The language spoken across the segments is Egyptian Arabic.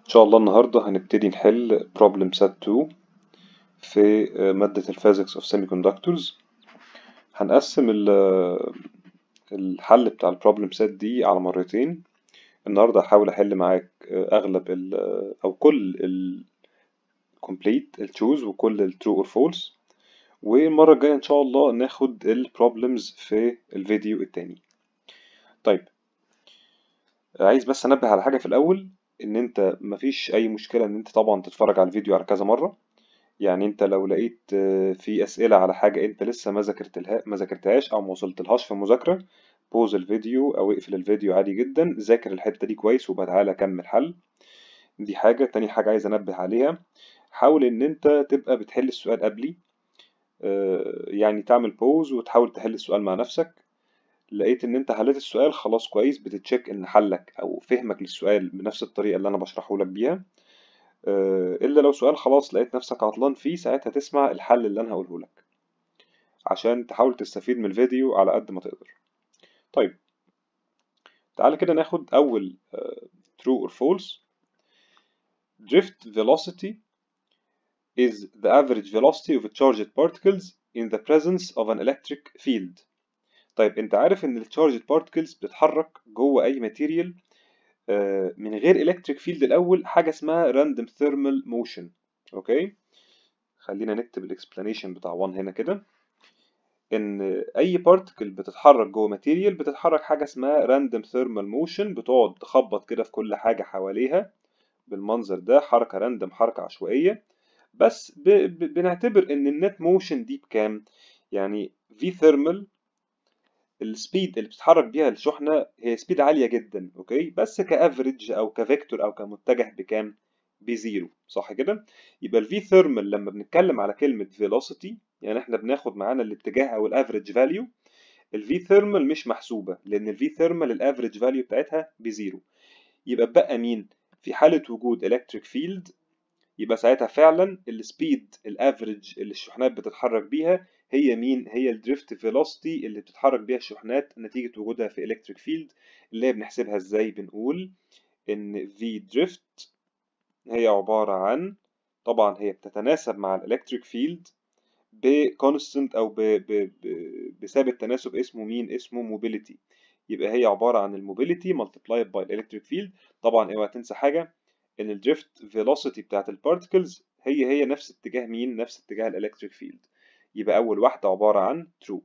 إن شاء الله النهاردة هنبتدي نحل problem set 2 في مادة ال Physics of Semiconductors هنقسم ال- الحل بتاع ال problem set دي على مرتين النهاردة هحاول أحل معاك أغلب ال أو كل ال complete ال choose وكل ال true or false والمرة الجاية إن شاء الله ناخد ال problems في الفيديو التاني طيب عايز بس أنبه على حاجة في الأول ان انت مفيش اي مشكلة ان انت طبعا تتفرج على الفيديو على كذا مرة يعني انت لو لقيت في اسئلة على حاجة انت لسه ما ذاكرتلها ما ذاكرتهاش او ما وصلتلهاش في مذاكرة بوز الفيديو او اقفل الفيديو عادي جدا ذاكر الحتة دي كويس وبقى تعالى كمل حل دي حاجة تاني حاجة عايز انبه عليها حاول ان انت تبقى بتحل السؤال قبلي يعني تعمل بوز وتحاول تحل السؤال مع نفسك لقيت ان انت حليت السؤال خلاص كويس بتتشيك ان حلك او فهمك للسؤال بنفس الطريقه اللي انا بشرحه لك بيها الا لو سؤال خلاص لقيت نفسك عطلان فيه ساعتها تسمع الحل اللي انا هقوله لك عشان تحاول تستفيد من الفيديو على قد ما تقدر طيب تعال كده ناخد اول true or false drift velocity is the average velocity of charged particles in the presence of an electric field طيب انت عارف ان التشارجد بارتكلز بتتحرك جوه اي ماتيريال من غير الكتريك فيلد الاول حاجه اسمها راندوم ثيرمال موشن اوكي خلينا نكتب الاكسبلانيشن بتاع 1 هنا كده ان اي بارتكل بتتحرك جوه ماتيريال بتتحرك حاجه اسمها راندوم ثيرمال موشن بتقعد تخبط كده في كل حاجه حواليها بالمنظر ده حركه راندوم حركه عشوائيه بس ب... ب... بنعتبر ان النت موشن دي بكام يعني في ثيرمال السبيد اللي بتتحرك بيها الشحنة هي سبيد عالية جدا اوكي بس كافريج او كفيكتور او كمتجه بكام بزيرو صح كده يبقى الفي ثيرمال لما بنتكلم على كلمة فيلوسيتي يعني احنا بناخد معانا الاتجاه او الافريج فاليو الفي ثيرمال مش محسوبة لان الفي ثيرمال الافريج فاليو بتاعتها بزيرو يبقى بقى مين في حالة وجود الكتريك فيلد يبقى ساعتها فعلا السبيد الافريج اللي الشحنات بتتحرك بيها هي مين؟ هي الدريفت فيلوسيتي اللي بتتحرك بيها الشحنات نتيجة وجودها في الكتريك فيلد اللي هي بنحسبها ازاي؟ بنقول ان في دريفت هي عبارة عن طبعا هي بتتناسب مع الالكتريك فيلد بكونستنت او ب... ب... ب... بثابت تناسب اسمه مين؟ اسمه موبيليتي يبقى هي عبارة عن الموبيليتي ملتبلايد باي الالكتريك فيلد طبعا اوعى تنسى حاجة ان الدريفت فيلوسيتي بتاعت البارتكلز هي هي نفس اتجاه مين؟ نفس اتجاه الالكتريك فيلد يبقى أول واحدة عبارة عن true.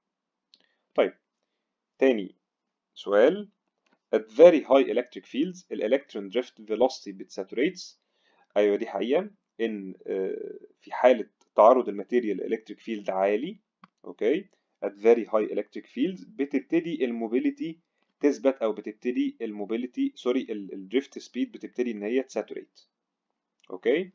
طيب تاني سؤال at very high electric fields electron drift velocity بتساتوريتس أيوة دي حقيقة إن في حالة تعرض الماتيريال electric field عالي أوكي at very high electric fields بتبتدي الموبيليتي تثبت أو بتبتدي الموبيليتي سوري الدريفت سبيد بتبتدي إن هي تساتوريت أوكي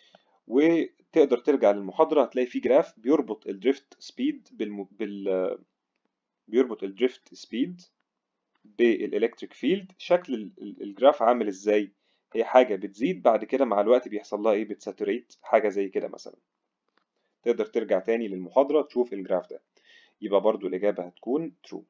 وتقدر ترجع للمحاضرة هتلاقي في جراف بيربط الدريفت سبيد بالم... بال بيربط الدريفت سبيد بالإلكتريك فيلد شكل الجراف عامل ازاي هي حاجة بتزيد بعد كده مع الوقت بيحصل لها ايه بتساتوريت حاجة زي كده مثلا تقدر ترجع تاني للمحاضرة تشوف الجراف ده يبقى برضو الإجابة هتكون true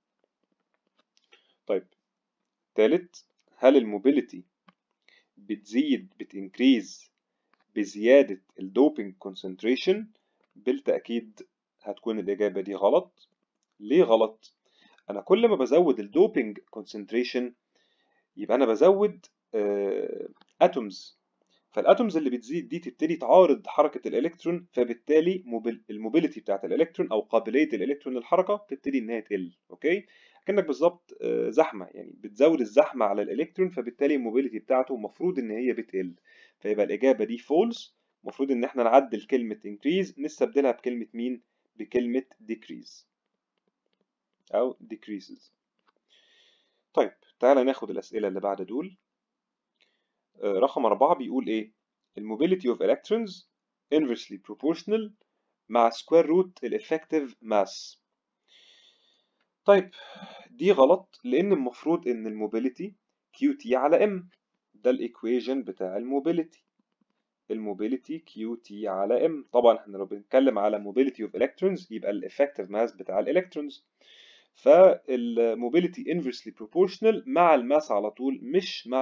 طيب تالت هل الموبيليتي بتزيد بتنكريز بزيادة الدوبينج كونسنتريشن بالتأكيد هتكون الإجابة دي غلط ليه غلط؟ أنا كل ما بزود الدوبينج كونسنتريشن يبقى أنا بزود أتومز فالأتومز اللي بتزيد دي تبتدي تعارض حركة الإلكترون فبالتالي الموبيليتي بتاعت الإلكترون أو قابلية الإلكترون للحركة تبتدي إن هي تقل أوكي؟ كأنك بالظبط زحمة يعني بتزود الزحمة على الإلكترون فبالتالي الموبيليتي بتاعته المفروض إن هي بتقل فيبقى الإجابة دي false المفروض إن إحنا نعدل كلمة increase نستبدلها بكلمة مين؟ بكلمة decrease أو decreases طيب تعالى ناخد الأسئلة اللي بعد دول رقم أربعة بيقول إيه؟ الموبيليتي of electrons inversely proportional مع square root الeffective mass طيب دي غلط لأن المفروض إن الموبيليتي QT على M ده الايكويجن بتاع الموبيليتي الموبيليتي كيو تي على ام طبعا احنا لو بنتكلم على موبيليتي اوف الكترونز يبقى الافكتيف ماس بتاع الالكترونز فالموبيليتي انفرسلي بروبورشنال مع الماس على طول مش مع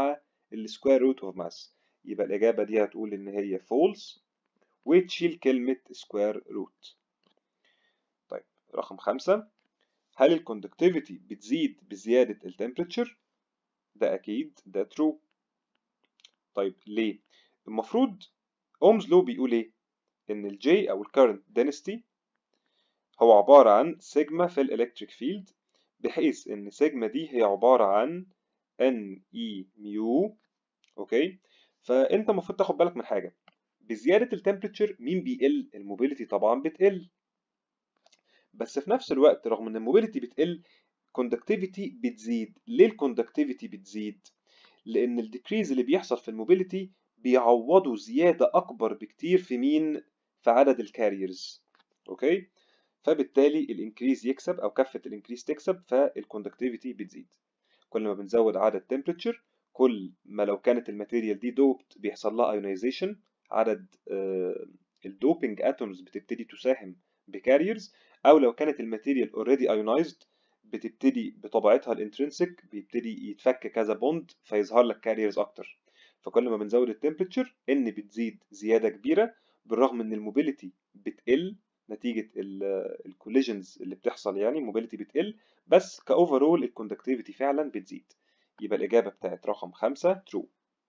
السكوير روت اوف ماس يبقى الإجابة دي هتقول إن هي false وتشيل كلمة سكوير روت طيب رقم خمسة هل الكوندكتيفيتي بتزيد بزيادة التمبريتشر؟ ده أكيد ده true طيب ليه؟ المفروض أومز لو بيقول إيه؟ إن الجي أو الكرنت density هو عبارة عن سيجما في الإلكتريك فيلد بحيث إن سيجما دي هي عبارة عن ان اي ميو اوكي فانت المفروض تاخد بالك من حاجه بزياده التمبريتشر مين بيقل الموبيليتي طبعا بتقل بس في نفس الوقت رغم ان الموبيليتي بتقل كوندكتيفيتي بتزيد ليه الكوندكتيفيتي بتزيد لان الديكريز اللي بيحصل في الموبيليتي بيعوضوا زياده اكبر بكتير في مين في عدد الكاريرز اوكي فبالتالي الانكريز يكسب او كفه الانكريز تكسب فالكوندكتيفيتي بتزيد كل ما بنزود عدد temperature كل ما لو كانت الماتيريال دي دوبت بيحصل لها ايونيزيشن عدد الدوبينج اتومز بتبتدي تساهم بكاريرز او لو كانت الماتيريال اوريدي ايونايزد بتبتدي بطبيعتها الانترنسك بيبتدي يتفك كذا بوند فيظهر لك كاريرز اكتر فكل ما بنزود التمبريتشر ان بتزيد زياده كبيره بالرغم ان الموبيليتي بتقل نتيجه الكوليجنز اللي بتحصل يعني الموبيليتي بتقل بس كاوفرول الكوندكتيفيتي فعلا بتزيد يبقى الاجابه بتاعت رقم خمسة true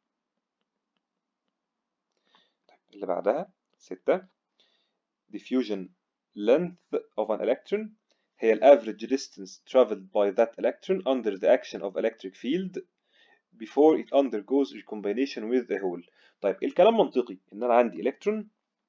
طيب اللي بعدها ستة diffusion length of an electron هي ال average distance traveled by that electron under the action of electric field before it undergoes recombination with the hole طيب الكلام منطقي ان انا عندي الكترون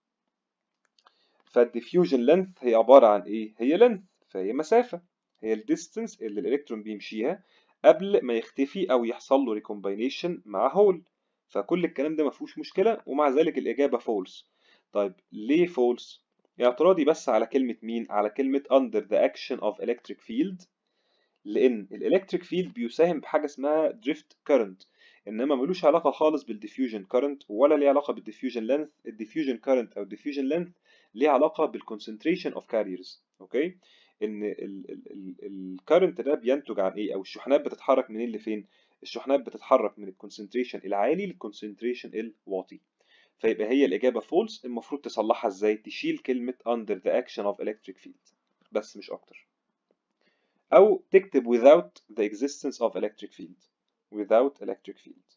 فالديفيوجن لينث هي عبارة عن ايه؟ هي لينث فهي مسافة هي الديستنس اللي الالكترون بيمشيها قبل ما يختفي او يحصل له ريكومبينيشن مع هول فكل الكلام ده ما فيهوش مشكلة ومع ذلك الإجابة فولس طيب ليه فولس؟ اعتراضي بس على كلمة مين؟ على كلمة under the action of electric field لأن الإلكتريك فيلد بيساهم بحاجة اسمها دريفت كارنت إنما ملوش علاقة خالص بالديفيوجن كارنت ولا ليه علاقة بالديفيوجن لينث الديفيوجن كارنت أو الديفيوجن لينث ليه علاقة بالكونسنتريشن اوف كاريرز أوكي؟ إن الكارنت ده بينتج عن إيه؟ أو الشحنات بتتحرك منين لفين؟ الشحنات بتتحرك من الكونسنتريشن العالي للكونسنتريشن الواطي فيبقى هي الإجابة فولس المفروض تصلحها إزاي؟ تشيل كلمة under the action of electric field بس مش أكتر أو تكتب without the existence of electric field without electric field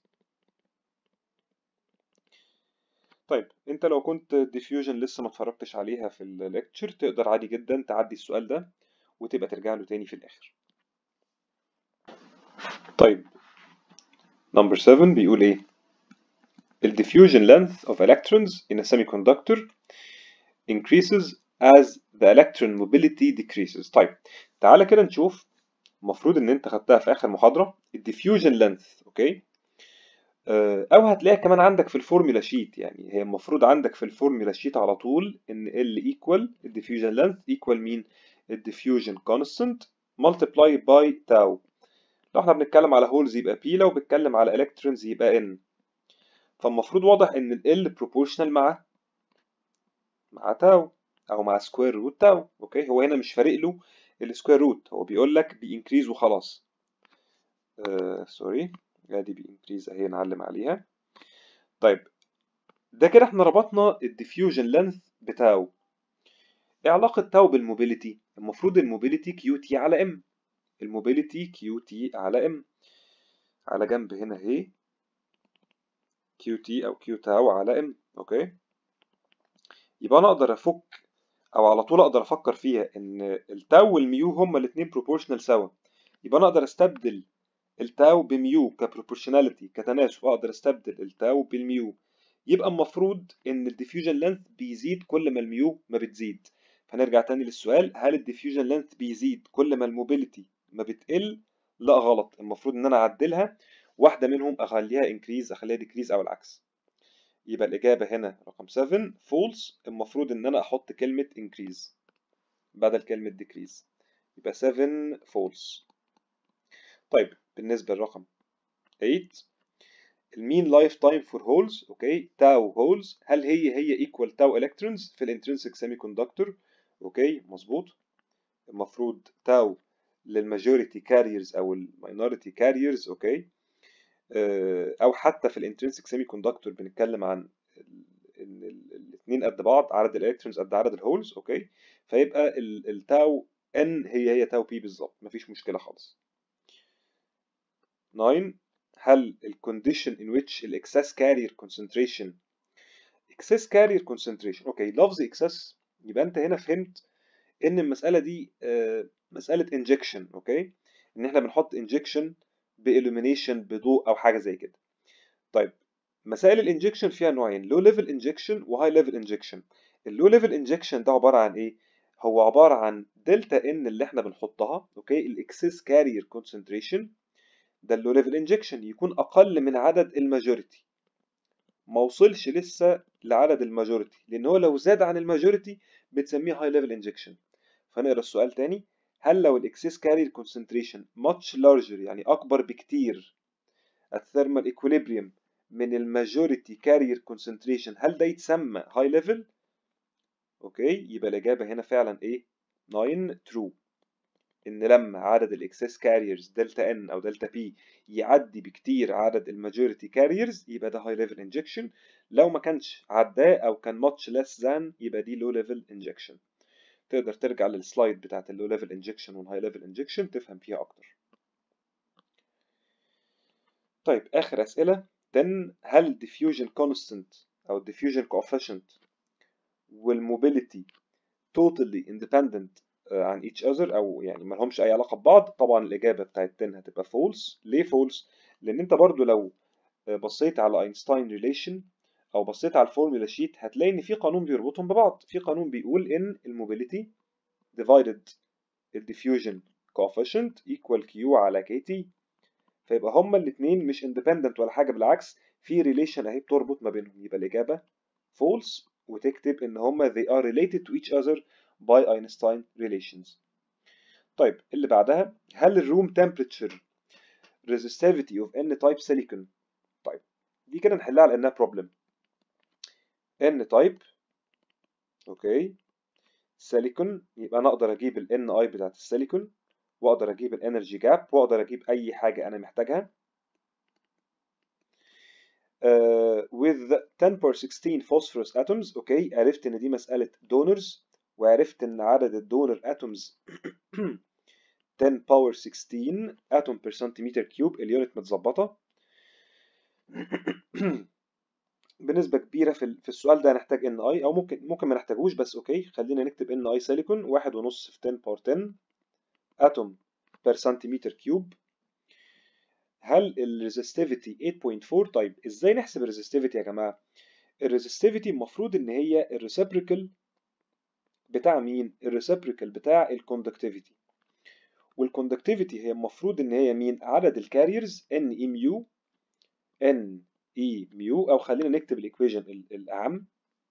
طيب انت لو كنت diffusion لسه ما اتفرجتش عليها في الليكتشر تقدر عادي جدا تعدي السؤال ده وتبقى ترجع له تاني في الآخر طيب number 7 بيقول ايه The diffusion length of electrons in a semiconductor increases as the electron mobility decreases. طيب تعالى كده نشوف المفروض ان انت خدتها في اخر محاضرة الديفيوجن لينث اوكي او هتلاقيها كمان عندك في الفورمولا شيت يعني هي المفروض عندك في الفورمولا شيت على طول ان L equal الديفيوجن لينث equal مين الديفيوجن كونستانت multiply by tau لو احنا بنتكلم على هولز يبقى P لو بنتكلم على الكترونز يبقى N فالمفروض واضح ان ال L proportional مع مع تاو او مع سكوير روت تاو اوكي هو هنا مش فارق له السكوير روت هو بيقول لك بينكريز وخلاص آه سوري ادي بينكريز اهي نعلم عليها طيب ده كده احنا ربطنا الديفيوجن لينث بتاو ايه علاقة تاو بالموبيليتي المفروض الموبيليتي كيو تي على ام الموبيليتي كيو تي على ام على جنب هنا اهي كيو تي او كيو تاو على ام اوكي يبقى انا اقدر افك او على طول اقدر افكر فيها ان التاو والميو هما الاثنين بروبورشنال سوا يبقى انا اقدر استبدل التاو بميو كبروبورشناليتي كتناسب اقدر استبدل التاو بالميو يبقى المفروض ان الديفيوجن لينث بيزيد كل ما الميو ما بتزيد فنرجع تاني للسؤال هل الديفيوجن لينث بيزيد كل ما الموبيليتي ما بتقل لا غلط المفروض ان انا اعدلها واحده منهم اخليها انكريز اخليها ديكريز او العكس يبقى الإجابة هنا رقم 7 false المفروض إن أنا أحط كلمة increase بدل كلمة decrease يبقى 7 false طيب بالنسبة لرقم 8 المين لايف تايم فور هولز اوكي تاو هولز هل هي هي ايكوال تاو الكترونز في الانترنسك سيمي كوندكتور اوكي مظبوط المفروض تاو للماجوريتي كاريرز او الماينوريتي كاريرز اوكي آه، او حتى في الانترنسك سيمي كوندكتور بنتكلم عن ان الاثنين قد بعض عدد الالكترونز قد عدد الهولز اوكي فيبقى التاو ان هي هي تاو بي بالظبط مفيش مشكله خالص 9 هل الكونديشن in which الاكسس كارير concentration excess carrier concentration اوكي لفظ excess يبقى انت هنا فهمت ان المساله دي آه، مساله انجكشن اوكي ان احنا بنحط انجكشن بالومينيشن بضوء او حاجه زي كده طيب مسائل الانجكشن فيها نوعين لو ليفل انجكشن وهاي ليفل انجكشن اللو ليفل انجكشن ده عباره عن ايه هو عباره عن دلتا ان اللي احنا بنحطها اوكي الاكسس كارير كونسنتريشن ده اللو ليفل انجكشن يكون اقل من عدد الماجوريتي ما وصلش لسه لعدد الماجوريتي لان هو لو زاد عن الماجوريتي بتسميه هاي ليفل انجكشن فنقرا السؤال تاني هل لو الاكسس كارير كونسنتريشن much larger يعني اكبر بكتير at thermal equilibrium من الماجوريتي كارير كونسنتريشن هل ده يتسمى هاي ليفل اوكي يبقى الاجابه هنا فعلا ايه 9 true ان لما عدد الاكسس كاريرز دلتا ان او دلتا بي يعدي بكتير عدد الماجوريتي كاريرز يبقى ده هاي ليفل انجكشن لو ما كانش عداه او كان ماتش less than يبقى دي لو ليفل انجكشن تقدر ترجع للسلايد بتاعت اللو ليفل انجكشن والهاي ليفل انجكشن تفهم فيها اكتر طيب اخر اسئله then هل diffusion constant او diffusion coefficient والmobility totally independent عن each other او يعني ما لهمش اي علاقه ببعض طبعا الاجابه بتاعت 10 هتبقى false ليه false لان انت برضو لو بصيت على اينشتاين ريليشن او بصيت على الفورمولا شيت هتلاقي ان في قانون بيربطهم ببعض في قانون بيقول ان الموبيليتي divided الديفيوجن coefficient equal q على kt فيبقى هما الاثنين مش independent ولا حاجه بالعكس في ريليشن اهي بتربط ما بينهم يبقى الاجابه false وتكتب ان هما they are related to each other by Einstein relations طيب اللي بعدها هل الروم temperature resistivity of n type silicon طيب دي كده نحلها على انها problem n type اوكي سيليكون يبقى انا اقدر اجيب ال ni بتاعت السيليكون واقدر اجيب الانرجي جاب واقدر اجيب اي حاجه انا محتاجها uh, with 10 per 16 phosphorus atoms اوكي عرفت ان دي مساله دونرز وعرفت ان عدد الدونر اتومز 10 باور 16 اتوم بير سنتيمتر كيوب اليونت متظبطه بنسبه كبيره في في السؤال ده هنحتاج ان اي او ممكن ممكن ما نحتاجوش بس اوكي خلينا نكتب ان اي سيليكون واحد ونص في 10 باور 10 اتوم بير سنتيمتر كيوب هل الريزستيفيتي 8.4 طيب ازاي نحسب الريزستيفيتي يا جماعه الريزستيفيتي المفروض ان هي الريسبريكال بتاع مين الريسبريكال بتاع الكوندكتيفيتي والكوندكتيفيتي هي المفروض ان هي مين عدد الكاريرز ان اي ميو ان اي ميو او خلينا نكتب الايكويشن الاعم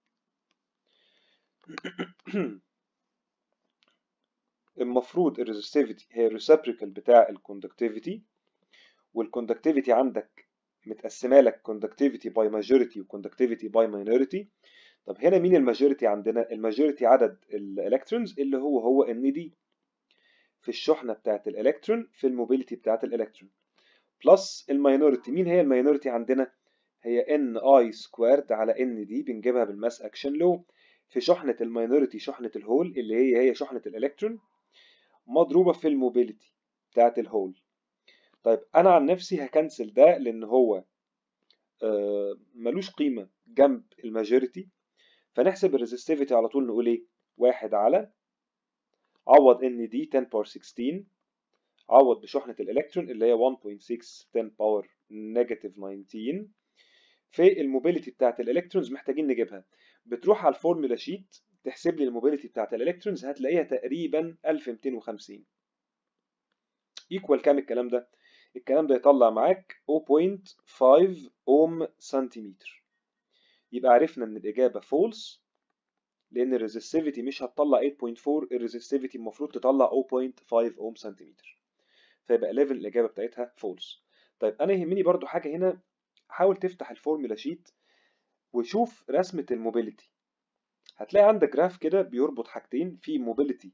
المفروض الريزستيفيتي هي الريسبريكال بتاع الكوندكتيفيتي والكوندكتيفيتي عندك متقسمه لك كوندكتيفيتي باي ماجوريتي وكوندكتيفيتي باي ماينوريتي طب هنا مين الماجوريتي عندنا الماجوريتي عدد الالكترونز اللي هو هو ان دي في الشحنه بتاعت الالكترون في الموبيليتي بتاعت الالكترون بلس الماينوريتي مين هي الماينوريتي عندنا هي ان اي سكويرد على ان دي بنجيبها بالماس اكشن لو في شحنه الماينوريتي شحنه الهول اللي هي هي شحنه الالكترون مضروبه في الموبيليتي بتاعت الهول طيب انا عن نفسي هكنسل ده لان هو آه ملوش قيمه جنب الماجوريتي فنحسب الريزستيفيتي على طول نقول ايه واحد على عوض ان دي 10 باور 16 عوض بشحنة الالكترون اللي هي 1.6 10 باور نيجاتيف 19 في الموبيليتي بتاعت الالكترونز محتاجين نجيبها بتروح على الفورمولا شيت تحسب لي الموبيليتي بتاعت الالكترونز هتلاقيها تقريبا 1250 ايكوال كام الكلام ده الكلام ده يطلع معاك 0.5 اوم سنتيمتر يبقى عرفنا ان الاجابه فولس لان الريزستيفيتي مش هتطلع 8.4 الريزستيفيتي المفروض تطلع 0.5 اوم سنتيمتر فيبقى 11 الاجابه بتاعتها فولس طيب انا يهمني برضو حاجه هنا حاول تفتح الفورمولا شيت وشوف رسمه الموبيليتي هتلاقي عندك جراف كده بيربط حاجتين في موبيليتي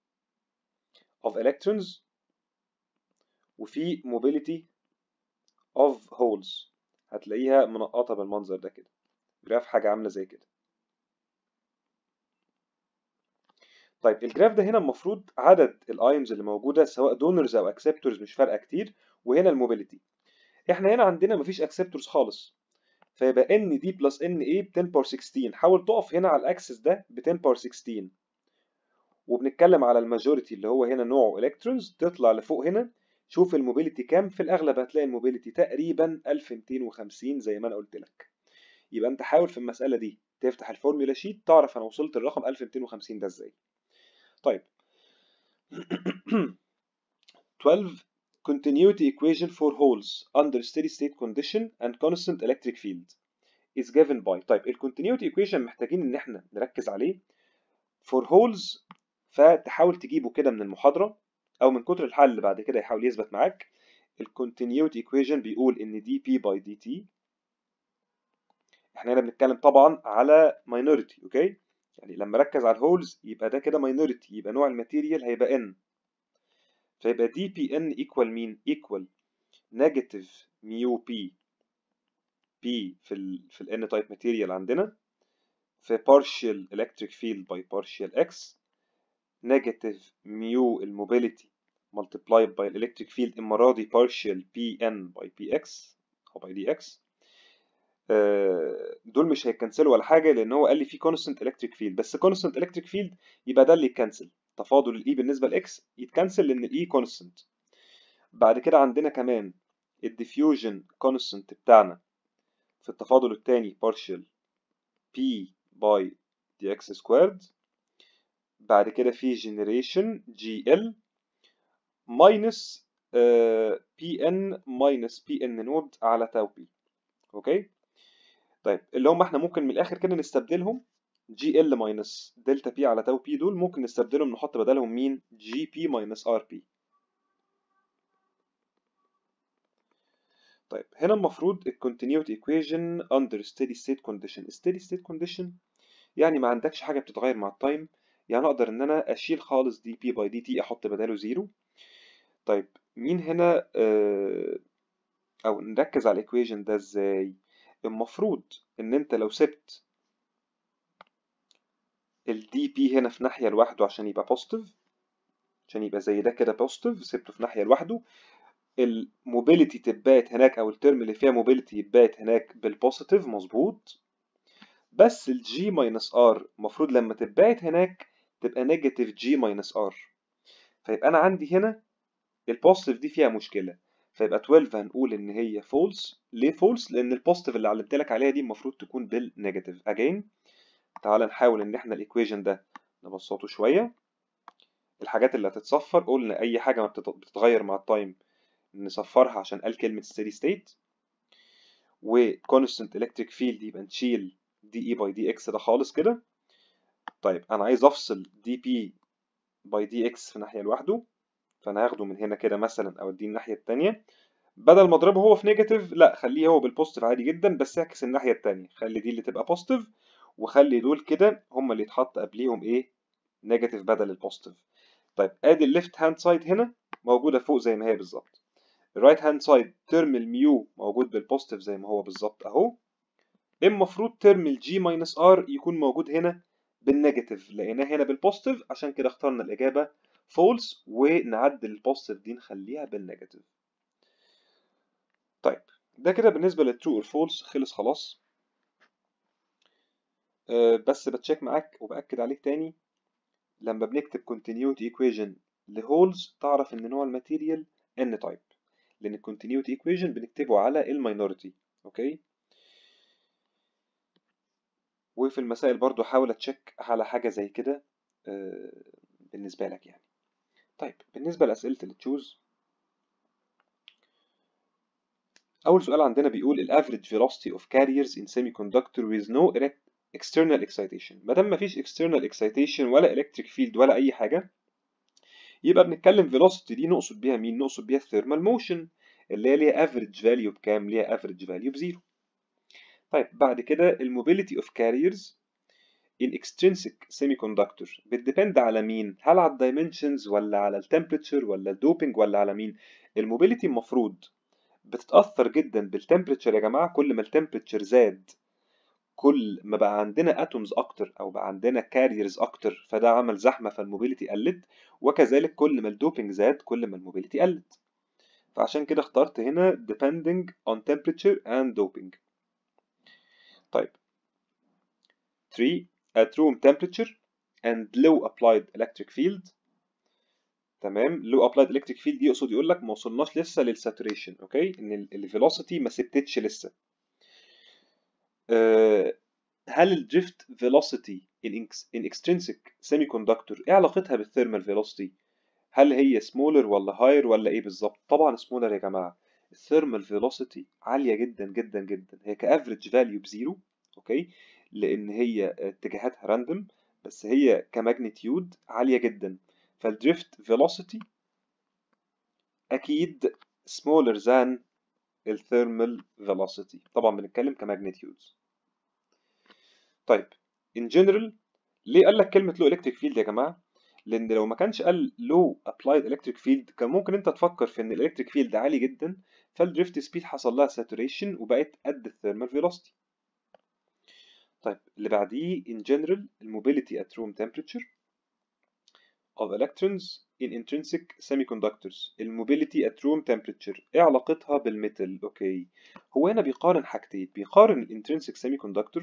of electrons وفي mobility of holes هتلاقيها منقطة بالمنظر ده كده جراف حاجة عاملة زي كده طيب الجراف ده هنا المفروض عدد الايونز اللي موجودة سواء دونرز او اكسبتورز مش فارقة كتير وهنا الموبيليتي احنا هنا عندنا مفيش اكسبتورز خالص فيبقى ان دي بلس ان اي ب 10 باور 16 حاول تقف هنا على الاكسس ده ب 10 باور 16 وبنتكلم على الماجوريتي اللي هو هنا نوعه الكترونز تطلع لفوق هنا شوف الموبيليتي كام في الاغلب هتلاقي الموبيليتي تقريبا 1250 زي ما انا قلت لك يبقى انت حاول في المساله دي تفتح الفورمولا شيت تعرف انا وصلت الرقم 1250 ده ازاي طيب 12 continuity equation for holes under steady state condition and constant electric field is given by طيب ال continuity equation محتاجين ان احنا نركز عليه for holes فتحاول تجيبه كده من المحاضرة او من كتر الحل اللي بعد كده يحاول يثبت معاك ال continuity equation بيقول ان dp by dt احنا هنا بنتكلم طبعا على minority اوكي يعني لما ركز على الهولز يبقى ده كده minority يبقى نوع الماتيريال هيبقى n فيبقى دي بي ان ايكوال مين؟ ايكوال نيجاتيف ميو بي بي في ال في الان تايب ماتيريال عندنا في partial electric field by partial x نيجاتيف ميو الموبيليتي multiplied by electric field المرة دي partial pn by px أو by dx دول مش هيكنسلوا ولا حاجة لأن هو قال لي في constant electric field بس constant electric field يبقى ده اللي يتكنسل تفاضل الاي بالنسبه لاكس يتكنسل لان الاي كونستنت بعد كده عندنا كمان الديفيوجن كونستنت بتاعنا في التفاضل الثاني partial p by dx squared بعد كده في generation gl minus uh, pn minus pn نود على تاو بي اوكي طيب اللي هم احنا ممكن من الاخر كده نستبدلهم جي ال ماينس دلتا بي على تاو بي دول ممكن نستبدلهم نحط بدلهم مين جي بي ماينس ار بي طيب هنا المفروض الكونتينيوتي ايكويشن اندر ستيدي ستيت كونديشن ستيدي ستيت كونديشن يعني ما عندكش حاجه بتتغير مع التايم يعني اقدر ان انا اشيل خالص دي بي باي دي تي احط بداله زيرو طيب مين هنا آه او نركز على الايكويشن ده ازاي المفروض ان انت لو سبت الدي بي هنا في ناحية لوحده عشان يبقى بوزيتيف عشان يبقى زي ده كده بوزيتيف سبته في ناحية لوحده الموبيليتي تبات هناك او الترم اللي فيها موبيليتي يبات هناك بالبوزيتيف مظبوط بس الجي ماينس ار المفروض لما تبات هناك تبقى نيجاتيف جي ماينس ار فيبقى انا عندي هنا البوزيتيف دي فيها مشكلة فيبقى 12 هنقول ان هي فولس ليه فولس لان البوزيتيف اللي علمت لك عليها دي المفروض تكون بالنيجاتيف اجين تعال نحاول ان احنا الايكويشن ده نبسطه شويه الحاجات اللي هتتصفر قلنا اي حاجه ما بتتغير مع التايم نصفرها عشان قال كلمه ستيدي ستيت وكونستنت الكتريك فيلد يبقى نشيل دي اي باي دي اكس ده خالص كده طيب انا عايز افصل دي بي باي دي اكس في ناحيه لوحده فانا هاخده من هنا كده مثلا اوديه الناحيه الثانيه بدل ما اضربه هو في نيجاتيف لا خليه هو بالبوزيتيف عادي جدا بس اعكس الناحيه الثانيه خلي دي اللي تبقى بوزيتيف وخلي دول كده هم اللي يتحط قبليهم ايه نيجاتيف بدل البوزيتيف طيب ادي الليفت هاند سايد هنا موجوده فوق زي ما هي بالظبط الرايت هاند سايد ترم الميو موجود بالبوزيتيف زي ما هو بالظبط اهو المفروض ترم الجي ماينس ار يكون موجود هنا بالنيجاتيف لقيناه هنا بالبوزيتيف عشان كده اخترنا الاجابه فولس ونعدل البوزيتيف دي نخليها بالنيجاتيف طيب ده كده بالنسبه للترو اور فولس خلص خلاص أه بس بتشيك معاك وبأكد عليك تاني لما بنكتب continuity equation لهولز تعرف ان نوع الماتيريال n type لان ال continuity equation بنكتبه على الماينورتي اوكي وفي المسائل برضو حاول اتشيك على حاجة زي كده أه بالنسبة لك يعني طيب بالنسبة لأسئلة التشوز أول سؤال عندنا بيقول ال average velocity of carriers in semiconductor with no external excitation ما دام مفيش external excitation ولا electric field ولا أي حاجة يبقى بنتكلم velocity دي نقصد بيها مين؟ نقصد بيها thermal motion اللي هي ليها average value بكام؟ ليها average value بزيرو. طيب بعد كده ال mobility of carriers in extrinsic semiconductor بتديبند على مين؟ هل على الدايمنشنز ولا على التمبريتشر ولا الدوبينج ولا على مين؟ الموبيليتي المفروض بتتأثر جدا بالتمبريتشر يا جماعة كل ما التمبريتشر زاد كل ما بقى عندنا اتومز اكتر او بقى عندنا كاريرز اكتر فده عمل زحمه فالموبيليتي قلت وكذلك كل ما الدوبينج زاد كل ما الموبيليتي قلت فعشان كده اخترت هنا depending on temperature and doping طيب 3 at room temperature and low applied electric field تمام low applied electric field دي يقصد يقول لك ما وصلناش لسه للساتوريشن اوكي ان الفيلوسيتي ما ثبتتش لسه أه هل الدريفت فيلوسيتي in, in extrinsic semiconductor ايه علاقتها بالثيرمال فيلوسيتي هل هي سمولر ولا هاير ولا ايه بالظبط طبعا سمولر يا جماعه الثيرمال فيلوسيتي عاليه جدا جدا جدا هي كافريج فاليو بزيرو اوكي لان هي اتجاهاتها راندوم بس هي كماجنتيود عاليه جدا فالدريفت فيلوسيتي اكيد smaller than الثيرمال فيلوسيتي طبعا بنتكلم كماجنتيودز طيب in general ليه قال لك كلمه لو الكتريك فيلد يا جماعه لان لو ما كانش قال لو ابلايد الكتريك فيلد كان ممكن انت تفكر في ان الالكتريك فيلد عالي جدا فالدريفت سبيد حصل لها ساتوريشن وبقت قد الثيرمال فيلوسيتي طيب اللي بعديه in general الموبيليتي at room temperature of electrons in intrinsic semiconductors الموبيليتي at room temperature ايه علاقتها بالميتال اوكي هو هنا بيقارن حاجتين بيقارن الانترنسك semiconductor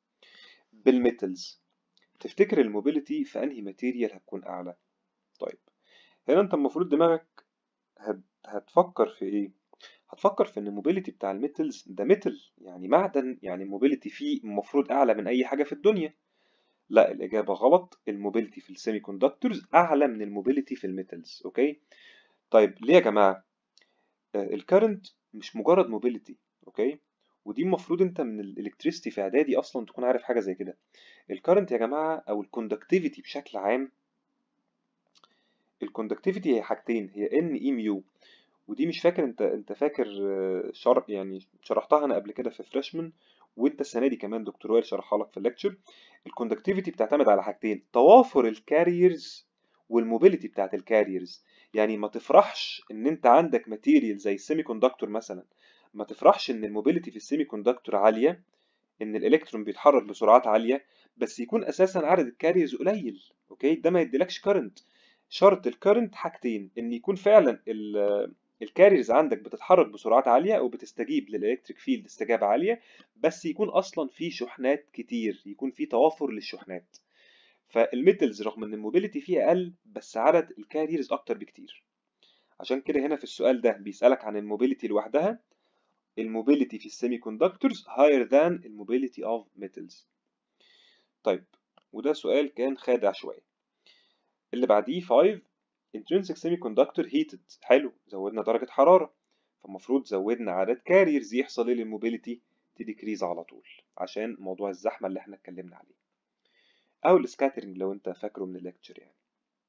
بالميتالز تفتكر الموبيليتي في انهي ماتيريال هتكون اعلى طيب هنا انت المفروض دماغك هت... هتفكر في ايه هتفكر في ان الموبيليتي بتاع الميتالز ده ميتال يعني معدن يعني الموبيليتي فيه المفروض اعلى من اي حاجه في الدنيا لا الاجابه غلط الموبيليتي في السيمي كوندكتورز اعلى من الموبيليتي في الميتالز اوكي طيب ليه يا جماعه آه الكرنت مش مجرد موبيليتي اوكي ودي المفروض انت من الالكتريستي في اعدادي اصلا تكون عارف حاجه زي كده الكرنت يا جماعه او الكوندكتيفيتي بشكل عام الكوندكتيفيتي هي حاجتين هي ان اي ميو ودي مش فاكر انت انت فاكر شرح يعني شرحتها انا قبل كده في فريشمان وانت السنه دي كمان دكتور وائل شرحها لك في الليكتشر الكوندكتيفيتي بتعتمد على حاجتين توافر الكاريرز والموبيليتي بتاعت الكاريرز يعني ما تفرحش ان انت عندك ماتيريال زي السيمي كوندكتور مثلا ما تفرحش ان الموبيليتي في السيمي كوندكتور عاليه ان الالكترون بيتحرك بسرعات عاليه بس يكون اساسا عدد الكاريرز قليل اوكي ده ما يديلكش كارنت شرط الكارنت حاجتين ان يكون فعلا الكاريرز عندك بتتحرك بسرعات عاليه او بتستجيب للالكتريك فيلد استجابه عاليه بس يكون اصلا في شحنات كتير يكون في توافر للشحنات فالميتلز رغم ان الموبيليتي فيه اقل بس عدد الكاريرز اكتر بكتير عشان كده هنا في السؤال ده بيسالك عن الموبيليتي لوحدها الموبيليتي في السيمي كوندكتورز higher than الموبيليتي اوف ميتلز طيب وده سؤال كان خادع شويه اللي بعديه 5 intrinsic semiconductor heated حلو زودنا درجة حرارة فالمفروض زودنا عدد كاريرز يحصل ايه للموبيليتي تديكريز على طول عشان موضوع الزحمة اللي احنا اتكلمنا عليه او السكاترنج لو انت فاكره من الليكتشر يعني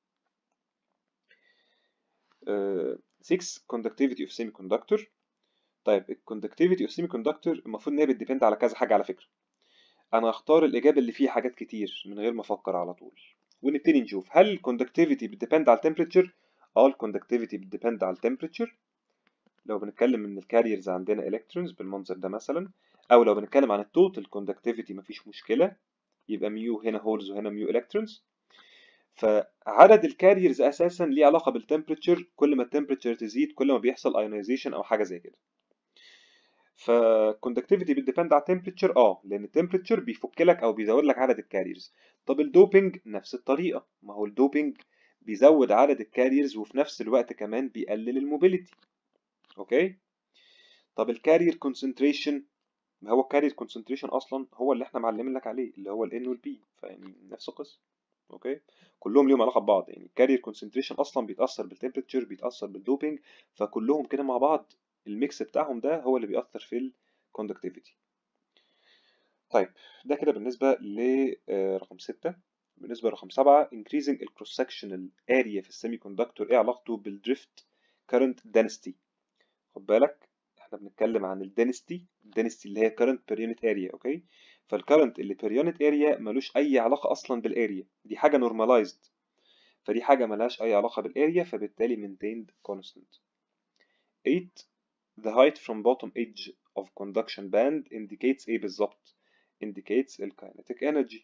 6 conductivity of semiconductor طيب الكوندكتيفيتي اوف سيمي كوندكتور المفروض ان هي بتديبند على كذا حاجه على فكره انا هختار الاجابه اللي فيها حاجات كتير من غير ما افكر على طول ونبتدي نشوف هل الكوندكتيفيتي بتديبند على التمبريتشر اه الكوندكتيفيتي بتديبند على التمبريتشر لو بنتكلم ان الكاريرز عندنا الكترونز بالمنظر ده مثلا او لو بنتكلم عن التوتال كوندكتيفيتي مفيش مشكله يبقى ميو هنا هولز وهنا ميو الكترونز فعدد الكاريرز اساسا ليه علاقه بالتمبريتشر كل ما التمبريتشر تزيد كل ما بيحصل ايونيزيشن او حاجه زي كده فالكوندكتيفيتي بتديبند على التمبريتشر اه لان التمبريتشر بيفك لك او بيزود لك عدد الكاريرز طب الدوبينج نفس الطريقه ما هو الدوبينج بيزود عدد الكاريرز وفي نفس الوقت كمان بيقلل الموبيليتي اوكي طب الكارير كونسنتريشن ما هو الكارير كونسنتريشن اصلا هو اللي احنا معلمين لك عليه اللي هو الان والبي فيعني نفس القصه اوكي كلهم ليهم علاقه ببعض يعني الكارير كونسنتريشن اصلا بيتاثر بالتمبريتشر بيتاثر بالدوبينج فكلهم كده مع بعض الميكس بتاعهم ده هو اللي بيأثر في الكوندكتيفيتي طيب ده كده بالنسبة لرقم ستة بالنسبة لرقم سبعة increasing ال cross sectional area في السيمي كوندكتور ايه علاقته بالدريفت current density خد بالك احنا بنتكلم عن الدنستي الدنستي اللي هي current per unit area اوكي فالكرنت اللي per unit area ملوش اي علاقة اصلا بالاريا دي حاجة normalized فدي حاجة ملهاش اي علاقة بالاريا فبالتالي maintained constant 8 the height from bottom edge of conduction band indicates ايه بالظبط indicates ال kinetic energy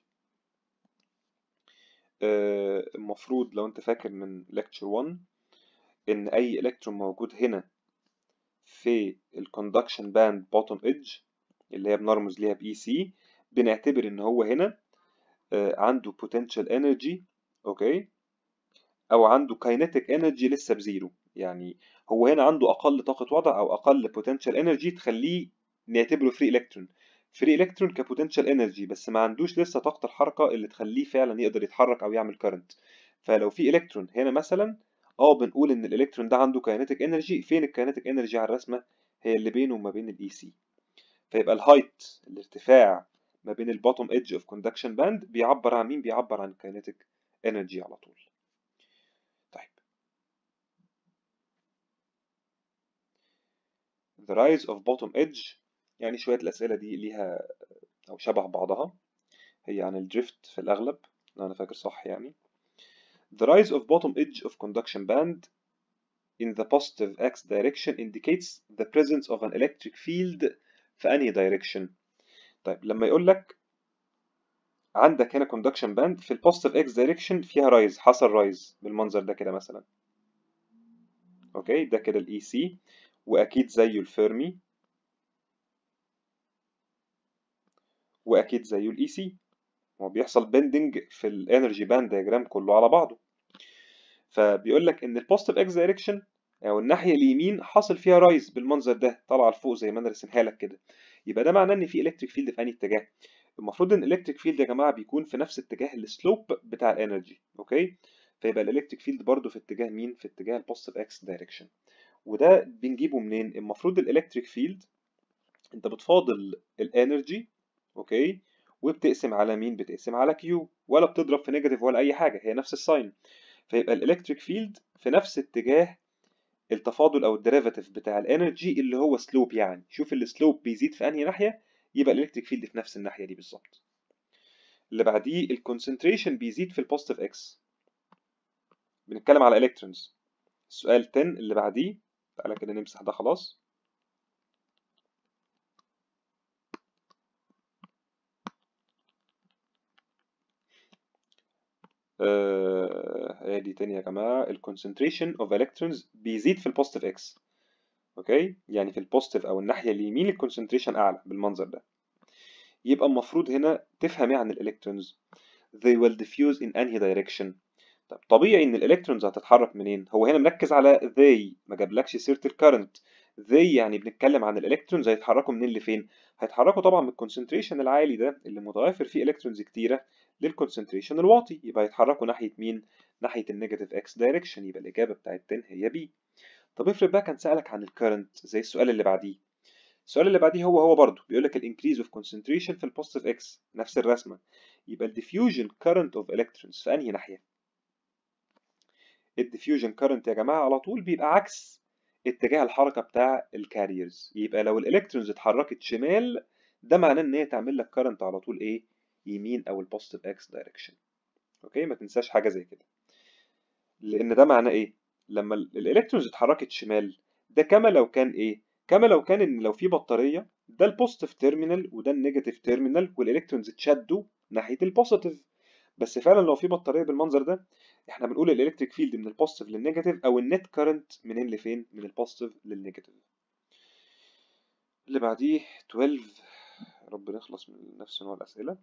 آه، المفروض لو انت فاكر من lecture 1 ان اي الكترون موجود هنا في الكوندكشن باند بوتوم ايدج اللي هي بنرمز ليها باي سي بنعتبر ان هو هنا آه، عنده potential energy اوكي او عنده kinetic energy لسه بزيرو يعني هو هنا عنده اقل طاقه وضع او اقل potential energy تخليه نعتبره فري الكترون فري الكترون كبوتنشال انرجي بس ما عندوش لسه طاقه الحركه اللي تخليه فعلا يقدر يتحرك او يعمل كارنت فلو في الكترون هنا مثلا اه بنقول ان الالكترون ده عنده كاينتيك انرجي فين الكاينتيك انرجي على الرسمه هي اللي بينه وما بين الاي سي فيبقى الهايت الارتفاع ما بين البوتوم ايدج اوف كوندكشن باند بيعبر عن مين بيعبر عن الكاينتيك انرجي على طول طيب the rise of bottom edge يعني شوية الأسئلة دي ليها أو شبه بعضها هي عن الدريفت في الأغلب لو أنا فاكر صح يعني The rise of bottom edge of conduction band in the positive x direction indicates the presence of an electric field في أنهي direction طيب لما يقول لك عندك هنا conduction band في البوزيتيف x direction فيها رايز حصل رايز بالمنظر ده كده مثلا اوكي ده كده الاي سي واكيد زيه الفيرمي واكيد زيه الاي سي هو بيحصل بندنج في الانرجي باند دياجرام كله على بعضه فبيقول لك ان البوزيتيف اكس دايركشن او الناحيه اليمين حاصل فيها رايز بالمنظر ده طالعه لفوق زي ما انا رسمها لك كده يبقى ده معناه ان في الكتريك فيلد في انهي اتجاه المفروض ان الالكتريك فيلد يا جماعه بيكون في نفس اتجاه السلوب بتاع الانرجي اوكي فيبقى الالكتريك فيلد برضه في اتجاه مين في اتجاه البوزيتيف اكس دايركشن وده بنجيبه منين المفروض الالكتريك فيلد انت بتفاضل الانرجي اوكي وبتقسم على مين بتقسم على كيو ولا بتضرب في نيجاتيف ولا اي حاجه هي نفس الساين فيبقى الالكتريك فيلد في نفس اتجاه التفاضل او الديريفاتيف بتاع الانرجي اللي هو سلوب يعني شوف السلوب بيزيد في انهي ناحيه يبقى الالكتريك فيلد في نفس الناحيه دي بالظبط اللي بعديه الكونسنتريشن بيزيد في البوزيتيف اكس بنتكلم على الكترونز السؤال 10 اللي بعديه تعالى كده نمسح ده خلاص آه دي تاني يا جماعة ال concentration of electrons بيزيد في البوزيتيف اكس اوكي يعني في البوزيتيف او الناحية اليمين الكونسنتريشن اعلى بالمنظر ده يبقى المفروض هنا تفهم ايه عن الالكترونز they will diffuse in انهي direction طب طبيعي ان الالكترونز هتتحرك منين هو هنا مركز على they ما جابلكش سيره الكرنت they يعني بنتكلم عن الالكترونز هيتحركوا منين لفين هيتحركوا طبعا من الكونسنتريشن العالي ده اللي متوافر فيه الكترونز كتيره للكونسنتريشن الواطي يبقى هيتحركوا ناحيه مين ناحيه النيجاتيف اكس دايركشن يبقى الاجابه بتاعت 10 هي بي طب افرض بقى كان سالك عن الكرنت زي السؤال اللي بعديه السؤال اللي بعديه هو هو برضه بيقول لك الانكريز اوف كونسنتريشن في البوزيتيف اكس نفس الرسمه يبقى الديفيوجن كرنت اوف الكترونز في انهي ناحيه الديفيوجن كرنت يا جماعه على طول بيبقى عكس اتجاه الحركه بتاع الكاريرز يبقى لو الالكترونز اتحركت شمال ده معناه ان هي تعمل لك كرنت على طول ايه يمين او البوزيتيف اكس دايركشن اوكي ما تنساش حاجه زي كده لان ده معناه ايه لما الالكترونز اتحركت شمال ده كما لو كان ايه كما لو كان ان لو في بطاريه ده البوزيتيف تيرمينال وده النيجاتيف تيرمينال والالكترونز اتشدوا ناحيه البوزيتيف بس فعلا لو في بطاريه بالمنظر ده احنا بنقول الالكتريك فيلد من البوزيتيف للنيجاتيف او النت كارنت منين لفين من البوزيتيف للنيجاتيف اللي بعديه 12 رب نخلص من نفس نوع الاسئله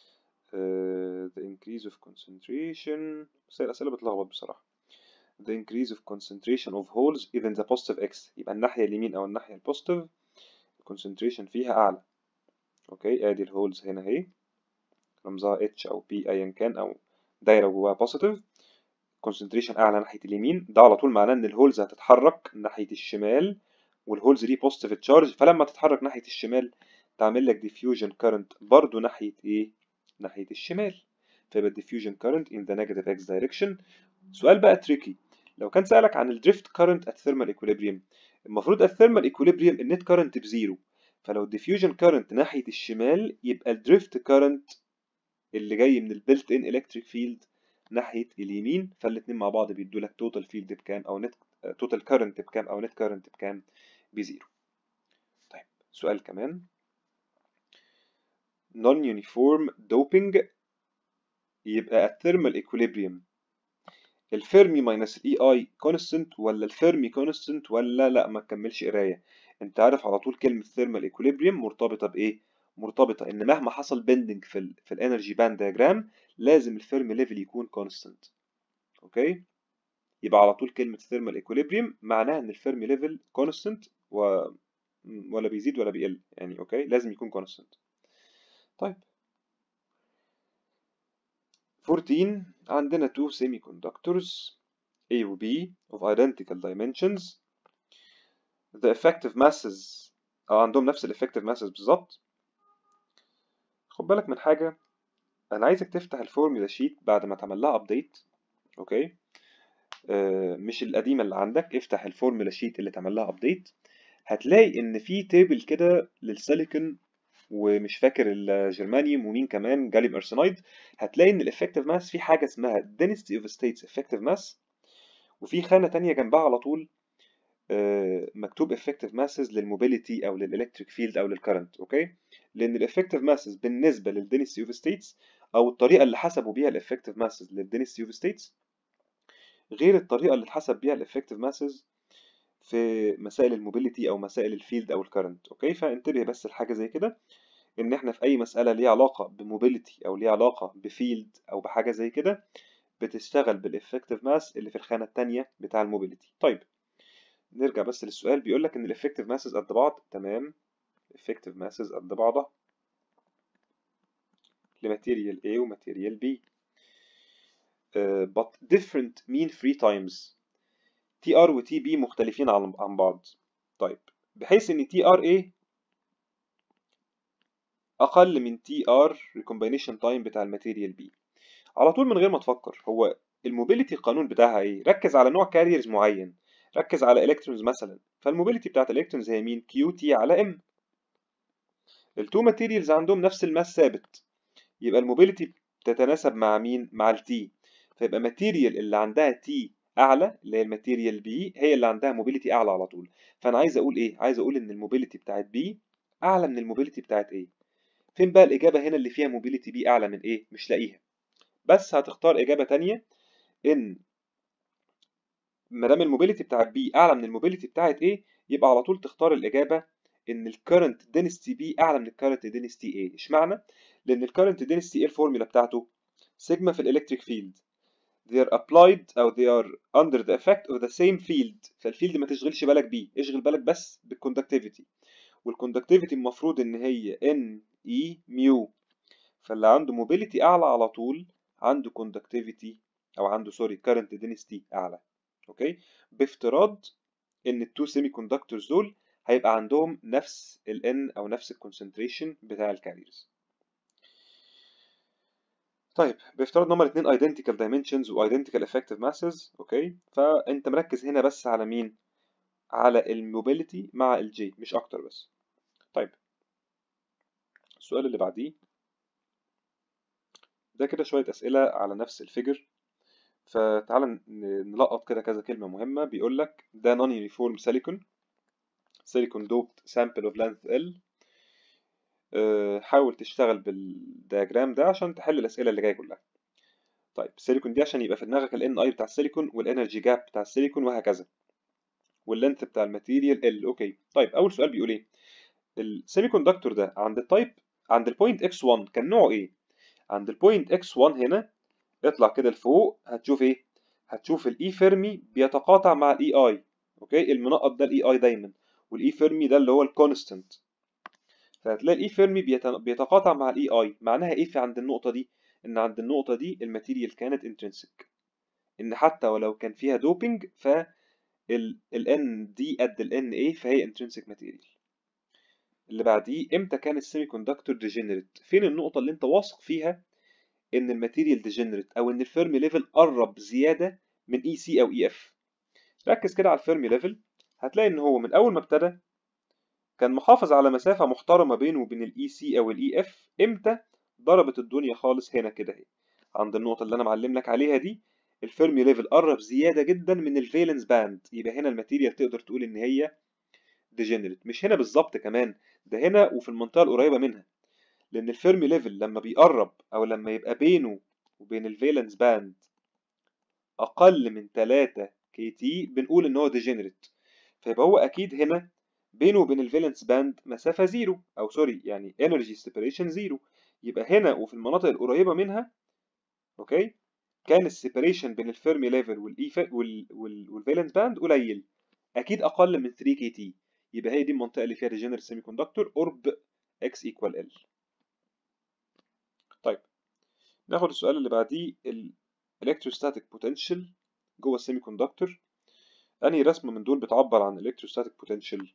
uh, the increase of concentration بس الاسئله بتلخبط بصراحه the increase of concentration of holes within the positive x يبقى الناحيه اليمين او الناحيه البوزيتيف concentration فيها اعلى اوكي ادي الهولز هنا اهي رمزها H أو P أيا كان أو دايرة جواها بوزيتيف كونسنتريشن أعلى ناحية اليمين ده على طول معناه إن الهولز هتتحرك ناحية الشمال والهولز دي بوزيتيف تشارج فلما تتحرك ناحية الشمال تعمل لك diffusion current برضو ناحية إيه؟ ناحية الشمال فيبقى diffusion current in the negative x direction سؤال بقى تريكي لو كان سألك عن الدريفت current at thermal equilibrium المفروض at thermal equilibrium النت current بزيرو فلو diffusion current ناحية الشمال يبقى الدريفت current اللي جاي من البيلت ان الكتريك فيلد ناحيه اليمين فالاتنين مع بعض بيدوا لك توتال فيلد بكام او نت توتال كارنت بكام او نت كارنت بكام بزيرو سؤال كمان non-uniform doping يبقى at thermal equilibrium الفيرمي ماينس الاي اي كونستنت ولا الفيرمي كونستنت ولا لا ما تكملش قرايه انت عارف على طول كلمه ثيرمال ايكوليبريم مرتبطه بايه مرتبطه ان مهما حصل بندنج في ال في الانرجي باند دياجرام لازم الفيرمي ليفل يكون كونستنت اوكي يبقى على طول كلمه ثيرمال ايكوليبريم معناها ان الفيرمي ليفل كونستنت و ولا بيزيد ولا بيقل يعني اوكي لازم يكون كونستنت طيب 14 عندنا two semiconductors A و B of identical dimensions the effective masses أو عندهم نفس ال effective masses بالظبط خد بالك من حاجة أنا عايزك تفتح الفورمولا شيت بعد ما تعمل لها أبديت أوكي آه مش القديمة اللي عندك افتح الفورمولا شيت اللي تعمل لها أبديت هتلاقي إن في تيبل كده للسيليكون ومش فاكر الجرمانيوم ومين كمان جاليوم ارسنايد هتلاقي ان الافكتيف ماس في حاجه اسمها density of states effective mass وفي خانه تانية جنبها على طول مكتوب effective masses للموبيليتي او للالكتريك فيلد او للكرنت اوكي لان الافكتيف masses بالنسبه للدنسيتي اوف ستيتس او الطريقه اللي حسبوا بيها الافكتيف masses للدنسيتي اوف ستيتس غير الطريقه اللي اتحسب بيها الافكتيف masses في مسائل الموبيليتي او مسائل الفيلد او الكرنت اوكي فانتبه بس لحاجه زي كده ان احنا في اي مساله ليها علاقه بموبيليتي او ليها علاقه بفيلد او بحاجه زي كده بتشتغل بالافكتيف ماس اللي في الخانه الثانيه بتاع الموبيليتي طيب نرجع بس للسؤال بيقول لك ان الافكتيف ماسز قد بعض تمام effective masses قد بعضها لماتيريال A وماتيريال B uh, but different mean free times TR و TB مختلفين عن عن بعض طيب بحيث ان TRA اقل من TR recombination time بتاع الماتيريال B على طول من غير ما تفكر هو الموبيليتي القانون بتاعها ايه ركز على نوع كاريرز معين ركز على الكترونز مثلا فالموبيليتي بتاعت الالكترونز هي مين كيو تي على ام التو ماتيريالز عندهم نفس الماس ثابت يبقى الموبيليتي تتناسب مع مين مع التي فيبقى ماتيريال اللي عندها تي اعلى اللي هي الماتيريال بي هي اللي عندها موبيليتي اعلى على طول فانا عايز اقول ايه عايز اقول ان الموبيليتي بتاعت بي اعلى من الموبيليتي بتاعت ايه فين بقى الاجابه هنا اللي فيها موبيليتي بي اعلى من ايه مش لاقيها بس هتختار اجابه تانية ان ما دام الموبيليتي بتاعت بي اعلى من الموبيليتي بتاعت ايه يبقى على طول تختار الاجابه ان الكرنت density بي اعلى من الكرنت density ايه اشمعنى لان الكرنت density ايه الفورمولا بتاعته سيجما في الالكتريك فيلد they are applied او they are under the effect of the same field فالفيلد ما تشغلش بالك بيه اشغل بالك بس بالكوندكتيفيتي والكوندكتيفيتي المفروض ان هي ان اي ميو فاللي عنده موبيليتي اعلى على طول عنده كوندكتيفيتي او عنده سوري كارنت density اعلى اوكي بافتراض ان التو سيمي كوندكتورز دول هيبقى عندهم نفس ال N او نفس الكونسنتريشن بتاع الكاريرز طيب بافتراض ان هما الاثنين identical dimensions و identical effective masses اوكي فانت مركز هنا بس على مين على الموبيليتي مع الجي مش اكتر بس طيب السؤال اللي بعديه ده كده شوية أسئلة على نفس الفيجر فتعال نلقط كده كذا كلمة مهمة بيقول لك ده non uniform silicon silicon doped sample of length L أه حاول تشتغل بالدياجرام ده عشان تحل الأسئلة اللي جاية كلها طيب السيليكون دي عشان يبقى في دماغك ال NI بتاع السيليكون والانرجي جاب بتاع السيليكون وهكذا واللينث بتاع الماتيريال L اوكي طيب أول سؤال بيقول ايه السيمي كوندكتور ده عند التايب عند البوينت x1 كان نوعه ايه عند البوينت x1 هنا اطلع كده لفوق هتشوف ايه هتشوف الاي فيرمي بيتقاطع مع الاي اي اوكي المنقط ده الاي اي دايما والاي فيرمي ده اللي هو الكونستنت فهتلاقي الاي فيرمي بيتقاطع مع الاي اي معناها ايه في عند النقطه دي ان عند النقطه دي الماتيريال كانت انترنسك ان حتى ولو كان فيها دوبينج ف ال ان دي قد ال ان ايه فهي انترنسك ماتيريال اللي بعديه امتى كان السيمي كوندكتور ديجنريت فين النقطه اللي انت واثق فيها ان الماتيريال ديجنريت او ان الفيرمي ليفل قرب زياده من اي سي او اي اف ركز كده على الفيرمي ليفل هتلاقي ان هو من اول ما ابتدى كان محافظ على مسافه محترمه بينه وبين الاي سي او الاي اف امتى ضربت الدنيا خالص هنا كده اهي عند النقطه اللي انا معلم لك عليها دي الفيرمي ليفل قرب زياده جدا من الفالنس باند يبقى هنا الماتيريال تقدر تقول ان هي ديجنريت مش هنا بالظبط كمان ده هنا وفي المنطقه القريبه منها لان الفيرمي ليفل لما بيقرب او لما يبقى بينه وبين الفالنس باند اقل من 3 كي تي بنقول ان هو ديجنريت فيبقى هو اكيد هنا بينه وبين الفالنس باند مسافه زيرو او سوري يعني انرجي سيبريشن زيرو يبقى هنا وفي المناطق القريبه منها اوكي كان السيبريشن بين الفيرمي ليفل والاي والفالنس باند قليل اكيد اقل من 3 كي تي يبقى هي دي المنطقه اللي فيها ديجنريت سيمي كوندكتور قرب اكس ايكوال ال طيب ناخد السؤال اللي بعديه الالكتروستاتيك بوتنشال جوه السيمي كوندكتور انهي رسمه من دول بتعبر عن الكتروستاتيك بوتنشال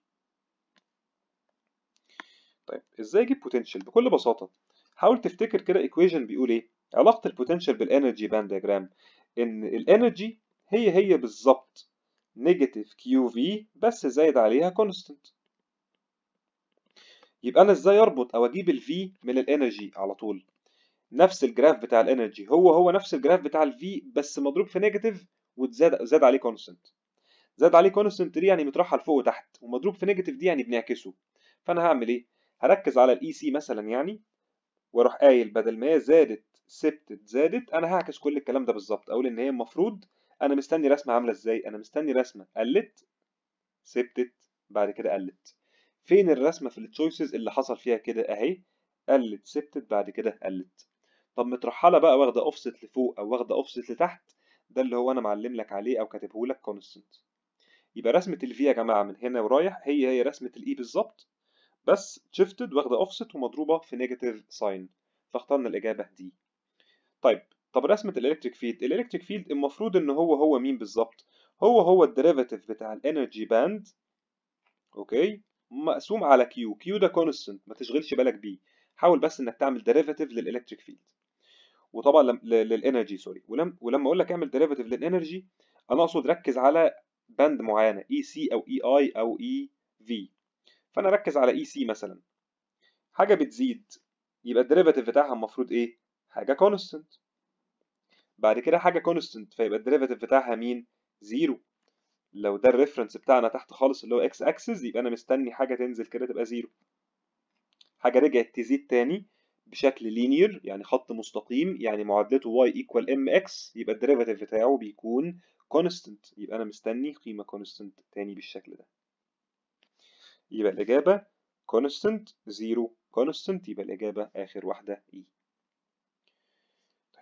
طيب ازاي اجيب بوتنشال بكل بساطه حاول تفتكر كده ايكويشن بيقول ايه علاقه البوتنشال بالانرجي باند دياجرام ان الانرجي هي هي بالظبط نيجاتيف كيو في بس زايد عليها كونستنت يبقى انا ازاي اربط او اجيب الفي من الانرجي على طول نفس الجراف بتاع الانرجي هو هو نفس الجراف بتاع الفي بس مضروب في نيجاتيف وزاد زاد عليه كونستنت زاد عليه كونستنت دي يعني مترحل فوق وتحت ومضروب في نيجاتيف دي يعني بنعكسه فانا هعمل ايه هركز على الاي سي مثلا يعني واروح قايل بدل ما هي زادت سبتت زادت انا هعكس كل الكلام ده بالظبط اقول ان هي المفروض انا مستني رسمه عامله ازاي انا مستني رسمه قلت سبتت بعد كده قلت فين الرسمه في التشويسز اللي حصل فيها كده اهي قلت سبتت بعد كده قلت طب مترحله بقى واخده اوفست لفوق او واخده اوفست لتحت ده اللي هو انا معلم لك عليه او كاتبه لك كونستنت يبقى رسمه الفي يا جماعه من هنا ورايح هي هي رسمه الاي بالظبط بس شيفتد واخده اوفست ومضروبه في نيجاتيف ساين فاخترنا الاجابه دي طيب طب رسمه الالكتريك فيلد الالكتريك فيلد المفروض ان هو هو مين بالظبط هو هو الديريفاتيف بتاع الانرجي باند اوكي مقسوم على كيو كيو ده كونستنت ما تشغلش بالك بيه حاول بس انك تعمل ديريفاتيف للالكتريك فيلد وطبعا للانرجي سوري ولما ولما اقول لك اعمل ديريفاتيف للانرجي انا اقصد ركز على باند معينه اي سي او اي اي او اي في فانا اركز على اي سي مثلا حاجه بتزيد يبقى الديريفاتيف بتاعها المفروض ايه حاجه كونستنت بعد كده حاجه كونستنت فيبقى الديريفاتيف بتاعها مين زيرو لو ده الريفرنس بتاعنا تحت خالص اللي هو اكس اكسس يبقى انا مستني حاجه تنزل كده تبقى زيرو حاجه رجعت تزيد تاني بشكل لينير يعني خط مستقيم يعني معادلته y equal mx يبقى الديريفاتيف بتاعه بيكون constant يبقى انا مستني قيمه constant تاني بالشكل ده يبقى الاجابه constant 0 constant يبقى الاجابه اخر واحده e طيب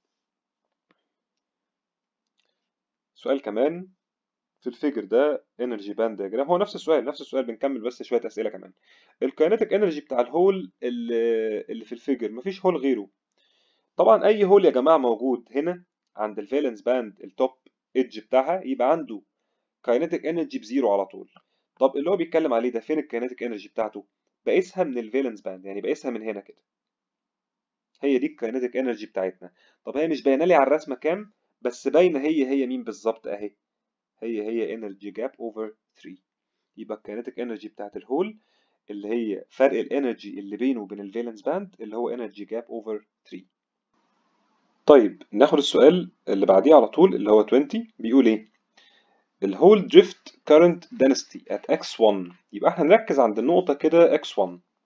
سؤال كمان في الفيجر ده انرجي باند دياجرام هو نفس السؤال نفس السؤال بنكمل بس شويه اسئله كمان الكاينتيك انرجي بتاع الهول اللي, اللي في الفيجر مفيش هول غيره طبعا اي هول يا جماعه موجود هنا عند الفالنس باند التوب ايدج بتاعها يبقى عنده كاينتيك انرجي بزيرو على طول طب اللي هو بيتكلم عليه ده فين الكاينتيك انرجي بتاعته بقيسها من الفالنس باند يعني بقيسها من هنا كده هي دي الكاينتيك انرجي بتاعتنا طب هي مش باينه لي على الرسمه كام بس باينه هي هي مين بالظبط اهي هي هي انرجي جاب اوفر 3 يبقى الكاينتيك انرجي بتاعت الهول اللي هي فرق الانرجي اللي بينه وبين الفالنس باند اللي هو انرجي جاب اوفر 3 طيب ناخد السؤال اللي بعديه على طول اللي هو 20 بيقول ايه الهول دريفت current density at x1 يبقى احنا نركز عند النقطة كده x1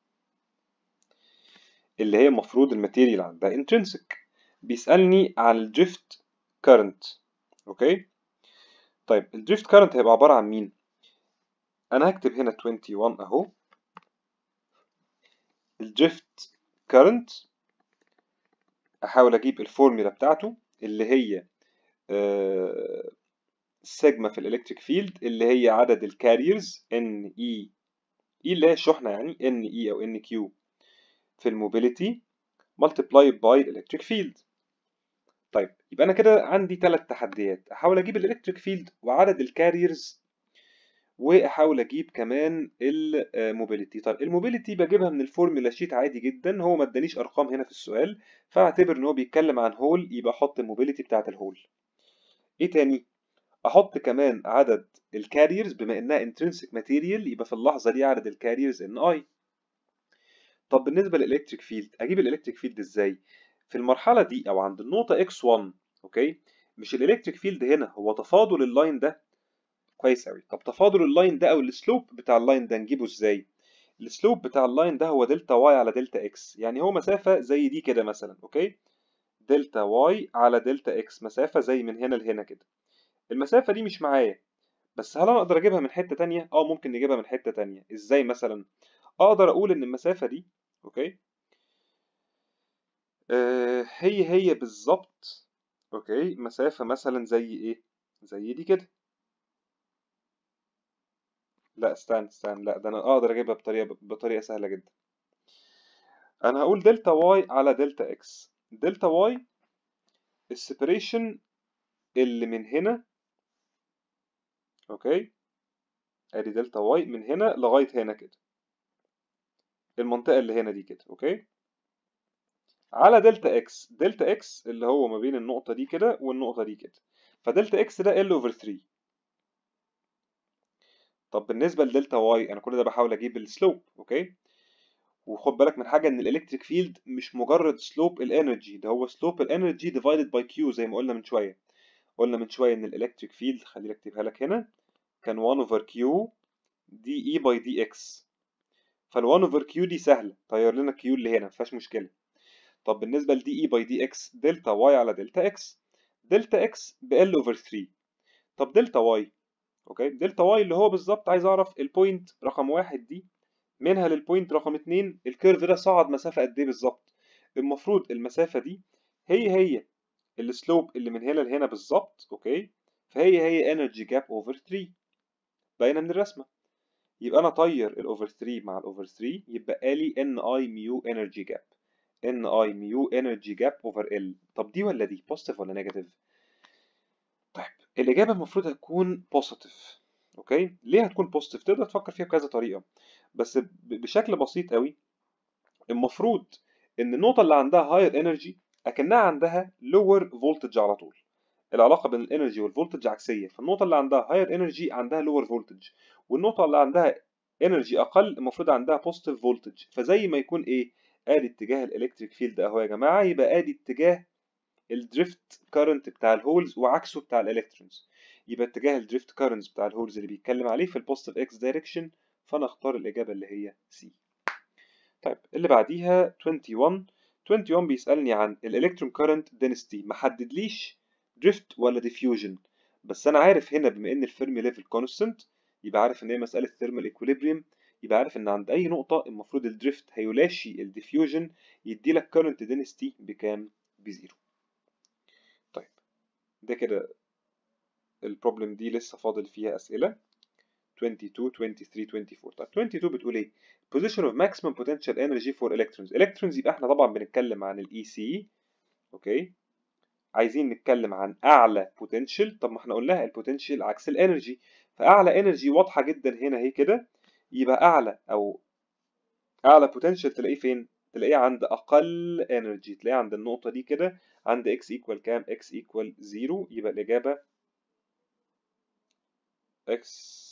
اللي هي المفروض الماتيريال عندها intrinsic بيسألني على الدريفت current اوكي طيب الدريفت كارنت هيبقى عبارة عن مين؟ أنا هكتب هنا 21 أهو الدريفت كارنت أحاول أجيب الفورميلا بتاعته اللي هي سيجما في الإلكتريك فيلد اللي هي عدد الكاريرز ان اي اي اللي هي الشحنة يعني ان اي أو ان كيو في الموبيليتي multiplied by electric field طيب يبقى انا كده عندي ثلاث تحديات احاول اجيب الالكتريك فيلد وعدد الكاريرز واحاول اجيب كمان الموبيليتي طيب الموبيليتي بجيبها من الفورمولا شيت عادي جدا هو ما ادانيش ارقام هنا في السؤال فاعتبر ان هو بيتكلم عن هول يبقى احط الموبيليتي بتاعه الهول ايه تاني احط كمان عدد الكاريرز بما انها انترنسك ماتيريال يبقى في اللحظه دي عدد الكاريرز ان اي طب بالنسبه للالكتريك فيلد اجيب الالكتريك فيلد ازاي في المرحلة دي أو عند النقطة x1 أوكي مش الإلكتريك فيلد هنا هو تفاضل اللاين ده كويس قوي طب تفاضل اللاين ده او السلوب بتاع اللاين ده نجيبه ازاي السلوب بتاع اللاين ده هو دلتا واي على دلتا اكس يعني هو مسافه زي دي كده مثلا اوكي دلتا واي على دلتا اكس مسافه زي من هنا لهنا كده المسافه دي مش معايا بس هل انا اقدر اجيبها من حته تانية اه ممكن نجيبها من حته تانية ازاي مثلا اقدر اقول ان المسافه دي اوكي آه هي هي بالظبط اوكي مسافه مثلا زي ايه زي دي كده لا استنى استنى لا ده انا اقدر اجيبها بطريقه بطريقه سهله جدا انا هقول دلتا واي على دلتا اكس دلتا واي السيبريشن اللي من هنا اوكي ادي دلتا واي من هنا لغايه هنا كده المنطقه اللي هنا دي كده اوكي على دلتا اكس دلتا اكس اللي هو ما بين النقطه دي كده والنقطه دي كده فدلتا اكس ده ال اوفر 3 طب بالنسبه لدلتا واي انا كل ده بحاول اجيب السلوب اوكي وخد بالك من حاجه ان الالكتريك فيلد مش مجرد سلوب الانرجي ده هو سلوب الانرجي ديفايدد باي كيو زي ما قلنا من شويه قلنا من شويه ان الالكتريك فيلد خليني اكتبها لك هنا كان 1 اوفر كيو دي اي باي دي اكس فال 1 اوفر كيو دي سهله طير لنا كيو اللي هنا مفيهاش مشكله طب بالنسبه لدي اي باي دي اكس دلتا واي على دلتا اكس دلتا اكس ب ال اوفر 3 طب دلتا واي اوكي دلتا واي اللي هو بالظبط عايز اعرف البوينت رقم واحد دي منها للبوينت رقم اتنين الكيرف ده صعد مسافه قد ايه بالظبط المفروض المسافه دي هي هي السلوب اللي من هنا لهنا بالظبط اوكي فهي هي انرجي جاب اوفر 3 باينه من الرسمه يبقى انا طير الاوفر 3 مع الاوفر 3 يبقى لي ان اي ميو انرجي جاب ان اي ميو انرجي جاب اوفر ال طب دي ولا دي بوزيتيف ولا نيجاتيف طيب الاجابه المفروض هتكون بوزيتيف اوكي ليه هتكون بوزيتيف تقدر تفكر فيها بكذا طريقه بس بشكل بسيط قوي المفروض ان النقطه اللي عندها هاير انرجي اكنها عندها لور فولتج على طول العلاقه بين الانرجي والفولتج عكسيه فالنقطه اللي عندها هاير انرجي عندها لور فولتج والنقطه اللي عندها انرجي اقل المفروض عندها بوزيتيف فولتج فزي ما يكون ايه ادي اتجاه الالكتريك فيلد اهو يا جماعه يبقى ادي اتجاه الدريفت كارنت بتاع الهولز وعكسه بتاع الالكترونز يبقى اتجاه الدريفت كارنتس بتاع الهولز اللي بيتكلم عليه في البوزيتيف اكس دايركشن فانا اختار الاجابه اللي هي سي طيب اللي بعديها 21 21 بيسالني عن الالكترون كارنت دينستي ما حددليش دريفت ولا ديفيوجن بس انا عارف هنا بما ان الفيرمي ليفل كونستنت يبقى عارف ان هي مساله ثيرمال ايكوليبريم يبقى عارف ان عند اي نقطه المفروض الدريفت هيلاشي الديفيوجن يدي لك كارنت دينستي بكام بزيرو طيب ده كده البروبلم دي لسه فاضل فيها اسئله 22 23 24 طيب 22 بتقول ايه position of maximum potential energy for electrons electrons يبقى احنا طبعا بنتكلم عن الاي سي اوكي عايزين نتكلم عن اعلى potential طب ما احنا قلناها البوتنشال عكس الانرجي فاعلى انرجي واضحه جدا هنا اهي كده يبقى اعلى او اعلى potential تلاقيه فين تلاقيه عند اقل انرجي تلاقيه عند النقطه دي كده عند x equal كام x equal 0 يبقى الاجابه x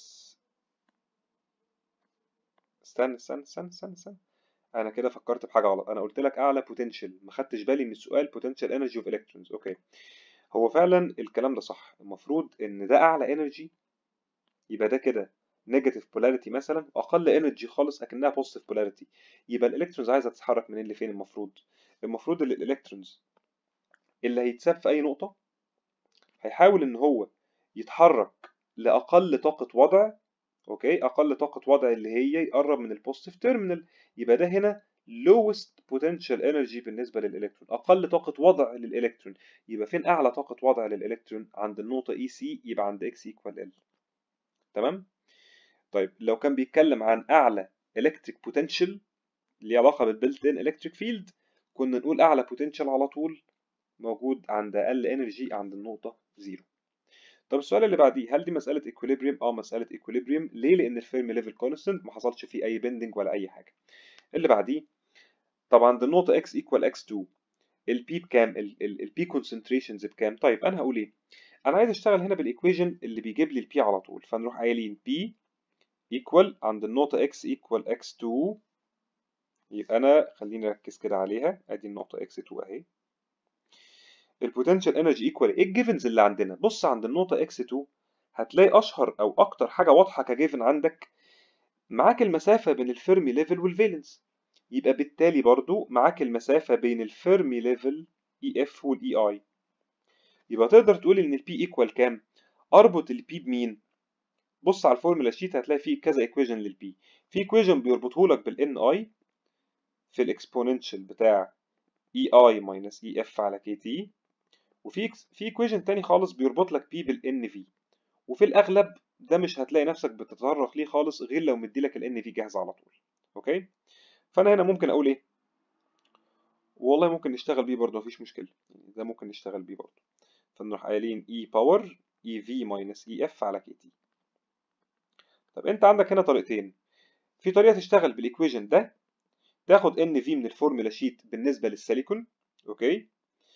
استنى استنى استنى استنى استنى انا كده فكرت بحاجه غلط انا قلت لك اعلى بوتنشال ما خدتش بالي من السؤال بوتنشال انرجي اوف الكترونز اوكي هو فعلا الكلام ده صح المفروض ان ده اعلى انرجي يبقى ده كده نيجاتيف بولاريتي مثلا اقل انرجي خالص اكنها بوزيتيف بولاريتي يبقى الالكترونز عايزه تتحرك منين لفين المفروض المفروض ان الالكترونز اللي هيتساب في اي نقطه هيحاول ان هو يتحرك لاقل طاقه وضع اوكي اقل طاقه وضع اللي هي يقرب من البوزيتيف تيرمينال يبقى ده هنا lowest potential energy بالنسبه للالكترون اقل طاقه وضع للالكترون يبقى فين اعلى طاقه وضع للالكترون عند النقطه اي سي يبقى عند x equal l تمام طيب لو كان بيتكلم عن اعلى electric potential اللي علاقه بالبلت ان electric field كنا نقول اعلى potential على طول موجود عند اقل انرجي عند النقطه 0 طب السؤال اللي بعديه هل دي مسألة equilibrium؟ اه مسألة equilibrium ليه؟ لأن الفيرمي ليفل كونستنت ما حصلش فيه أي بندنج ولا أي حاجة. اللي بعديه طبعا عند النقطة x equal x2 البي بكام؟ البي concentrations بكام؟ طيب أنا هقول إيه؟ أنا عايز أشتغل هنا بالإيكويجن اللي بيجيب لي البي على طول فنروح قايلين p equal عند النقطة x equal x2 يبقى أنا خليني أركز كده عليها أدي النقطة x2 أهي البوتنشال انرجي ايكوال ايه الجيفنز اللي عندنا بص عند النقطه x2 هتلاقي اشهر او اكتر حاجه واضحه كجيفن عندك معاك المسافه بين الفيرمي ليفل والفالنس يبقى بالتالي برضو معاك المسافه بين الفيرمي ليفل اي اف والاي اي يبقى تقدر تقول ان البي ايكوال كام اربط البي بمين بص على الفورمولا شيت هتلاقي فيه كذا ايكويشن للبي في ايكويشن بيربطه لك بالان اي في الاكسبوننشال بتاع اي اي ماينس اي اف على كي تي وفي في ايكويشن تاني خالص بيربط لك بي بالان في وفي الاغلب ده مش هتلاقي نفسك بتتطرق ليه خالص غير لو مديلك الان في جاهزه على طول اوكي فانا هنا ممكن اقول ايه والله ممكن نشتغل بيه برضه مفيش مشكله يعني ده ممكن نشتغل بيه برضه فنروح قايلين اي باور اي في ماينس اي اف على كي تي طب انت عندك هنا طريقتين في طريقه تشتغل بالايكويشن ده تاخد ان في من الفورمولا شيت بالنسبه للسيليكون اوكي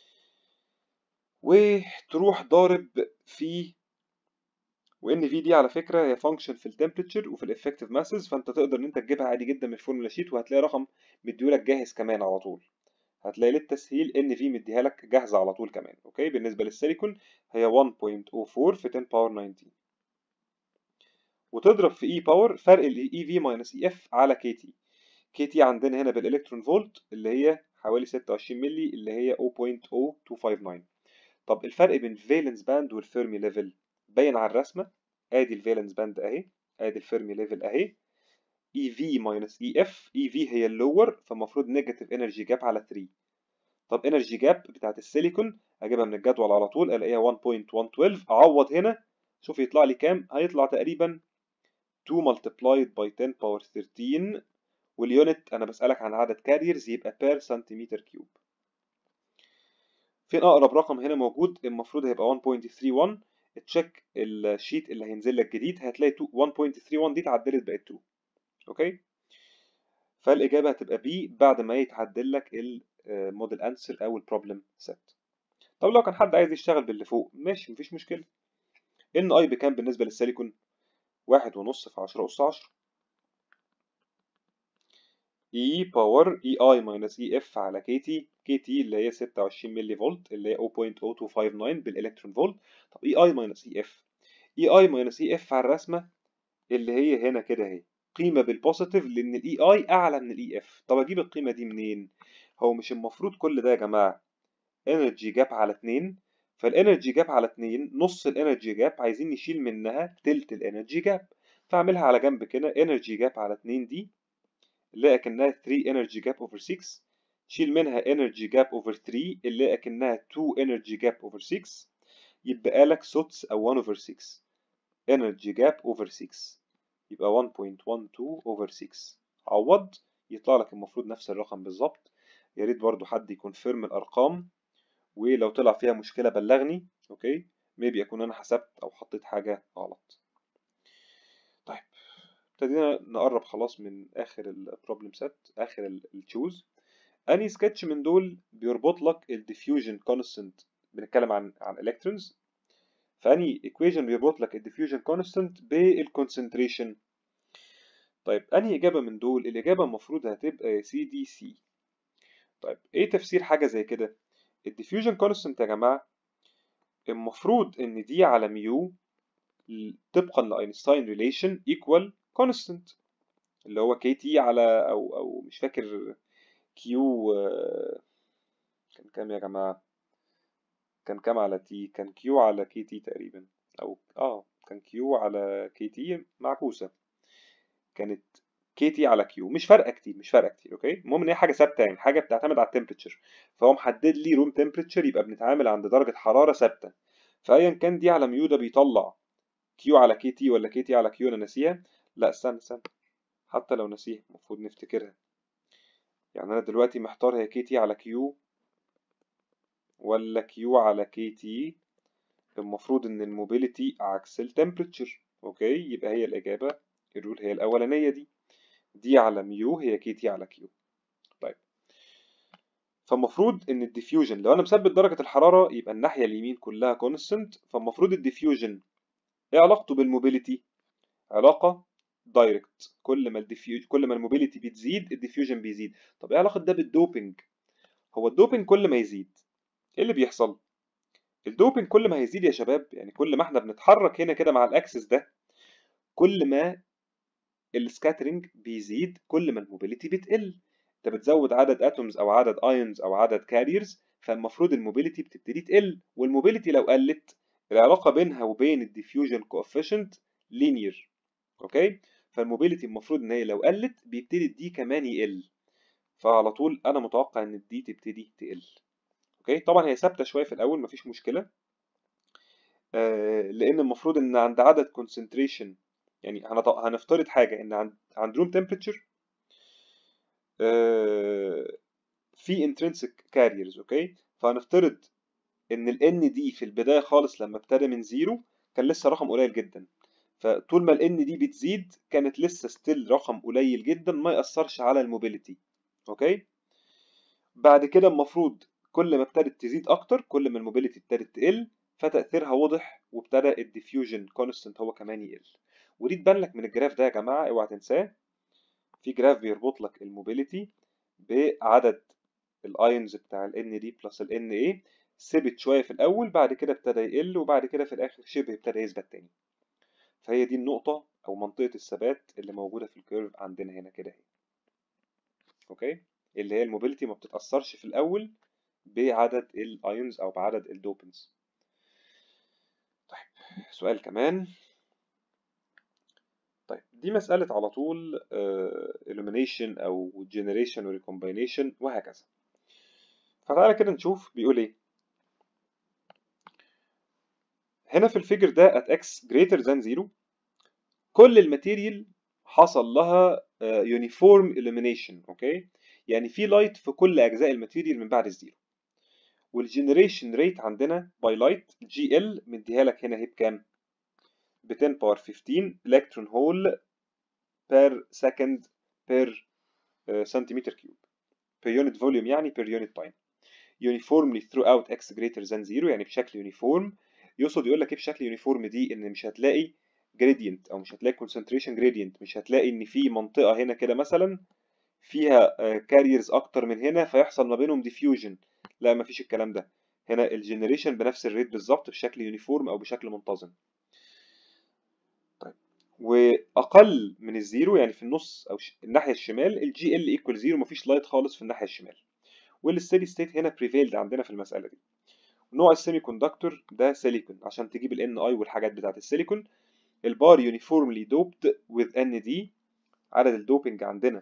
وتروح ضارب في وان في دي على فكره هي فانكشن في التمبريتشر وفي الافكتيف ماسز فانت تقدر ان انت تجيبها عادي جدا من الفورمولا شيت وهتلاقي رقم مديولك جاهز كمان على طول هتلاقي للتسهيل ان في مديها لك جاهزه على طول كمان اوكي بالنسبه للسيليكون هي 1.04 في 10 باور 19 وتضرب في اي باور فرق الاي في ماينس اي اف على كي تي كي تي عندنا هنا بالالكترون فولت اللي هي حوالي 26 ملي اللي هي 0.0259 طب الفرق بين الفالنس باند والفيرمي ليفل باين على الرسمه ادي الفالنس باند اهي ادي الفيرمي ليفل اهي اي في ماينس اي اف اي في هي اللور فالمفروض نيجاتيف انرجي جاب على 3 طب انرجي جاب بتاعت السيليكون اجيبها من الجدول على طول الاقيها 1.112 اعوض هنا شوف يطلع لي كام هيطلع تقريبا 2 multiplied by 10 power 13 واليونت انا بسألك عن عدد كاريرز يبقى بير سنتيمتر كيوب فين اقرب رقم هنا موجود المفروض هيبقى 1.31 تشيك الشيت اللي هينزل لك جديد هتلاقي 1.31 دي اتعدلت بقت 2 اوكي فالاجابه هتبقى بي بعد ما يتعدل لك الموديل انسر او البروبلم سيت طب لو كان حد عايز يشتغل باللي فوق ماشي مفيش مشكله ان اي بكام بالنسبه للسيليكون واحد ونص في 10 أس 10 E باور اي اي ماينس اي اف على كي تي كي تي اللي هي 26 ملي فولت اللي هي 0.0259 بالالكترون فولت طب اي اي ماينس اي اف اي اي ماينس اي اف على الرسمه اللي هي هنا كده اهي قيمه بالبوزيتيف لان الاي اي اعلى من الاي اف طب اجيب القيمه دي منين هو مش المفروض كل ده يا جماعه انرجي جاب على 2 فالانرجي جاب على 2 نص الانرجي جاب عايزين نشيل منها تلت الانرجي جاب فاعملها على جنب كده انرجي جاب على 2 دي اللي اكنها 3 انرجي جاب اوفر 6 تشيل منها انرجي جاب اوفر 3 اللي اكنها 2 انرجي جاب اوفر 6 يبقى لك سدس او 1 اوفر 6 انرجي جاب اوفر 6 يبقى 1.12 اوفر 6 عوض يطلع لك المفروض نفس الرقم بالظبط يا ريت برضو حد يكونفيرم الارقام ولو طلع فيها مشكله بلغني اوكي ميبي اكون انا حسبت او حطيت حاجه غلط طيب ابتدينا نقرب خلاص من اخر البروبلم سيت اخر التشوز اني سكتش من دول بيربط لك الديفيوجن كونستنت بنتكلم عن عن الكترونز فاني ايكويشن بيربط لك الديفيوجن كونستنت بالكونسنتريشن طيب انهي اجابه من دول الاجابه المفروض هتبقى يا سي دي سي طيب ايه تفسير حاجه زي كده الديفيوجن كونستنت يا جماعه المفروض ان دي على ميو طبقا لاينشتاين ريليشن ايكوال كونستنت اللي هو كي تي على او او مش فاكر كيو كان كام يا جماعه كان كام على تي كان كيو على كي تي تقريبا او اه كان كيو على كي تي معكوسه كانت كي تي على كيو مش فارقه كتير مش فارقه كتير اوكي المهم ان هي حاجه ثابته يعني حاجه بتعتمد على التمبريتشر فهو محدد لي روم تمبريتشر يبقى بنتعامل عند درجه حراره ثابته فايا كان دي على ميو ده بيطلع كيو على كي تي ولا كي تي على كيو انا ناسيها لا استنى استنى حتى لو ناسيها المفروض نفتكرها يعني انا دلوقتي محتار هي كي تي على كيو ولا كيو على كي تي المفروض ان الموبيليتي عكس التمبريتشر اوكي يبقى هي الاجابه الرول هي الاولانيه دي دي على ميو هي كي تي على كيو طيب فالمفروض ان الديفيوجن لو انا مثبت درجه الحراره يبقى الناحيه اليمين كلها كونستنت فالمفروض الديفيوجن ايه علاقته بالموبيليتي علاقه دايركت كل ما الديفيوج كل ما الموبيليتي بتزيد الديفيوجن بيزيد طب ايه علاقه ده بالدوبينج هو الدوبينج كل ما يزيد ايه اللي بيحصل الدوبنج كل ما هيزيد يا شباب يعني كل ما احنا بنتحرك هنا كده مع الاكسس ده كل ما السكاترنج بيزيد كل ما الموبيليتي بتقل انت بتزود عدد اتومز او عدد ايونز او عدد كاريرز فالمفروض الموبيليتي بتبتدي تقل والموبيليتي لو قلت العلاقه بينها وبين الديفيوجن كوفيشنت لينير اوكي فالموبيليتي المفروض ان هي لو قلت بيبتدي الدي كمان يقل فعلى طول انا متوقع ان الدي تبتدي تقل اوكي طبعا هي ثابته شويه في الاول مفيش مشكله آه لان المفروض ان عند عدد كونسنتريشن يعني هنفترض حاجه ان عند عند روم تمبريتشر في انترنسك كاريرز اوكي فهنفترض ان ال ان دي في البدايه خالص لما ابتدى من زيرو كان لسه رقم قليل جدا فطول ما ال ان دي بتزيد كانت لسه ستيل رقم قليل جدا ما ياثرش على الموبيليتي اوكي بعد كده المفروض كل ما ابتدت تزيد اكتر كل ما الموبيليتي ابتدت تقل فتاثيرها واضح وابتدى الديفيوجن كونستنت هو كمان يقل ودي تبان لك من الجراف ده يا جماعه اوعى تنساه في جراف بيربط لك الموبيليتي بعدد الايونز بتاع ال ان دي بلس ال ان اي ثبت شويه في الاول بعد كده ابتدى يقل وبعد كده في الاخر شبه ابتدى يثبت تاني فهي دي النقطه او منطقه الثبات اللي موجوده في الكيرف عندنا هنا كده اهي اوكي اللي هي الموبيليتي ما بتتاثرش في الاول بعدد الايونز او بعدد الدوبنز طيب سؤال كمان طيب دي مسألة على طول uh, illumination أو generation و recombination وهكذا فتعالى كده نشوف بيقول إيه هنا في الفيجر ده at x greater than 0 كل الماتيريال حصل لها uh, uniform illumination أوكي يعني في لايت في كل أجزاء الماتيريال من بعد الزيرو والجنريشن ريت عندنا باي لايت جي ال مديها لك هنا هي بكام؟ ب 10 باور 15 الكترون هول بير سكند بير سنتيمتر كيوب per unit volume يعني per unit time uniformly throughout x greater than 0 يعني بشكل يونيفورم يقصد يقول لك ايه بشكل يونيفورم دي ان مش هتلاقي gradient او مش هتلاقي concentration gradient مش هتلاقي ان في منطقه هنا كده مثلا فيها كاريرز اكتر من هنا فيحصل ما بينهم diffusion لا مفيش الكلام ده هنا الجنريشن بنفس الريت بالظبط بشكل يونيفورم او بشكل منتظم طيب واقل من الزيرو يعني في النص او الناحيه الشمال الجي ال ايكوال زيرو مفيش لايت خالص في الناحيه الشمال والستيدي ستيت هنا بريفيلد عندنا في المساله دي نوع السيمي كوندكتور ده سيليكون عشان تجيب الان اي والحاجات بتاعت السيليكون البار يونيفورملي دوبد with ان دي عدد الدوبنج عندنا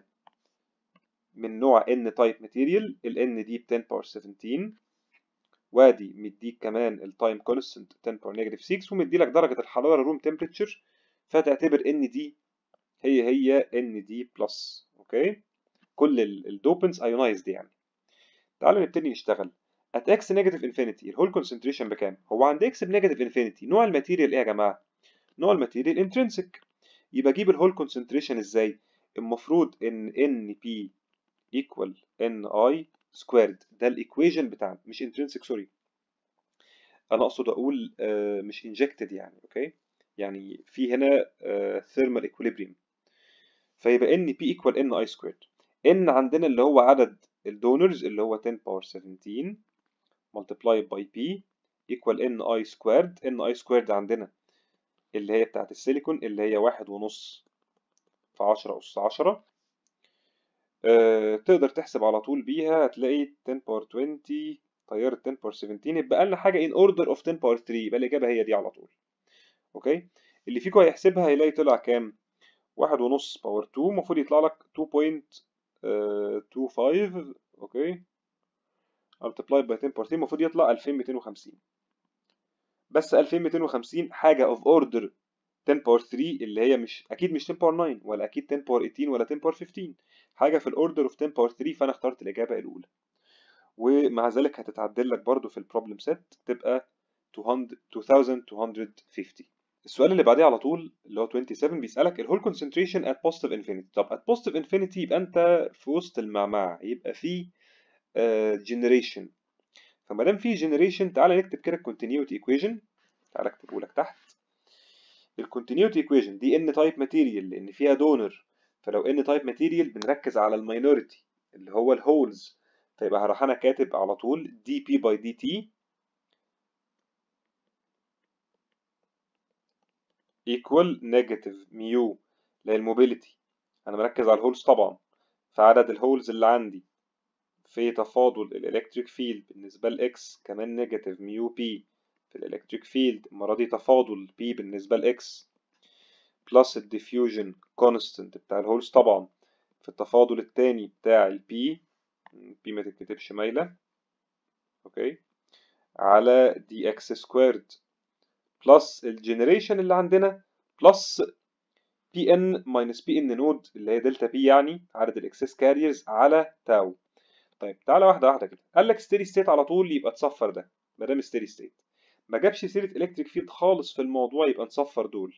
من نوع ان تايب ماتيريال الان دي ب 10 باور 17 وادي مديك كمان التايم كونستنت 10 باور نيجاتيف 6 ومدي لك درجه الحراره روم تمبريتشر فتعتبر ان دي هي هي ان دي بلس اوكي كل الدوبنز ايونايزد يعني تعالوا نبتدي نشتغل at x negative infinity الهول كونسنتريشن بكام هو عند x بنيجاتيف انفينيتي نوع الماتيريال ايه يا جماعه نوع الماتيريال انترنسك يبقى اجيب الهول كونسنتريشن ازاي المفروض ان ان بي equal ان اي سكويرد ده الايكويشن بتاعنا مش انترنسك سوري انا اقصد اقول آه مش انجكتد يعني اوكي يعني في هنا ثيرمال uh, equilibrium فيبقى ان بي ايكوال ان اي سكويرد ان عندنا اللي هو عدد الدونرز اللي هو 10 باور 17 multiplied by p equal ان اي سكويرد ان اي سكويرد عندنا اللي هي بتاعت السيليكون اللي هي واحد ونص في 10 أس 10 أه تقدر تحسب على طول بيها هتلاقي 10 باور 20 طيارة 10 باور 17 يبقى لنا حاجة in order of 10 باور 3 يبقى الإجابة هي دي على طول اوكي اللي فيكم هيحسبها هيلاقي طلع كام واحد ونص باور 2 المفروض يطلع لك 2.25 اوكي multiplied by 10 باور 3 المفروض يطلع 2250 بس 2250 حاجة of order 10 باور 3 اللي هي مش اكيد مش 10 باور 9 ولا اكيد 10 باور 18 ولا 10 باور 15 حاجة في الاوردر اوف 10 باور 3 فانا اخترت الاجابة الاولى ومع ذلك هتتعدل لك برضو في البروبلم سيت تبقى 2250 السؤال اللي بعديه على طول اللي هو 27 بيسألك الهول concentration at positive infinity طب at positive infinity يبقى انت في وسط المعمعة يبقى في uh, generation فما دام في generation تعالى نكتب كده continuity equation تعالى اكتبه لك تحت الكونتينيوتي equation دي ان تايب ماتيريال لان فيها دونر فلو ان تايب ماتيريال بنركز على الماينورتي اللي هو الهولز فيبقى هروح انا كاتب على طول دي بي باي دي تي equal negative ميو اللي هي الموبيليتي انا مركز على الهولز طبعا فعدد الهولز اللي عندي في تفاضل الالكتريك فيلد بالنسبة لاكس كمان نيجاتيف ميو بي في الالكتريك فيلد المرة دي تفاضل بي بالنسبة لاكس بلس الديفيوجن كونستنت بتاع الهولز طبعا في التفاضل التاني بتاع البي بي ما تتكتبش مايلة اوكي على دي اكس سكويرد بلس الجنريشن اللي عندنا بلس بي ان ماينس بي ان نود اللي هي دلتا بي يعني عدد الاكسس كاريرز على تاو طيب تعالى واحده واحده كده قال لك ستيدي ستيت على طول يبقى تصفر ده ما دام ستيدي ستيت ما جابش سيره الكتريك فيلد خالص في الموضوع يبقى نصفر دول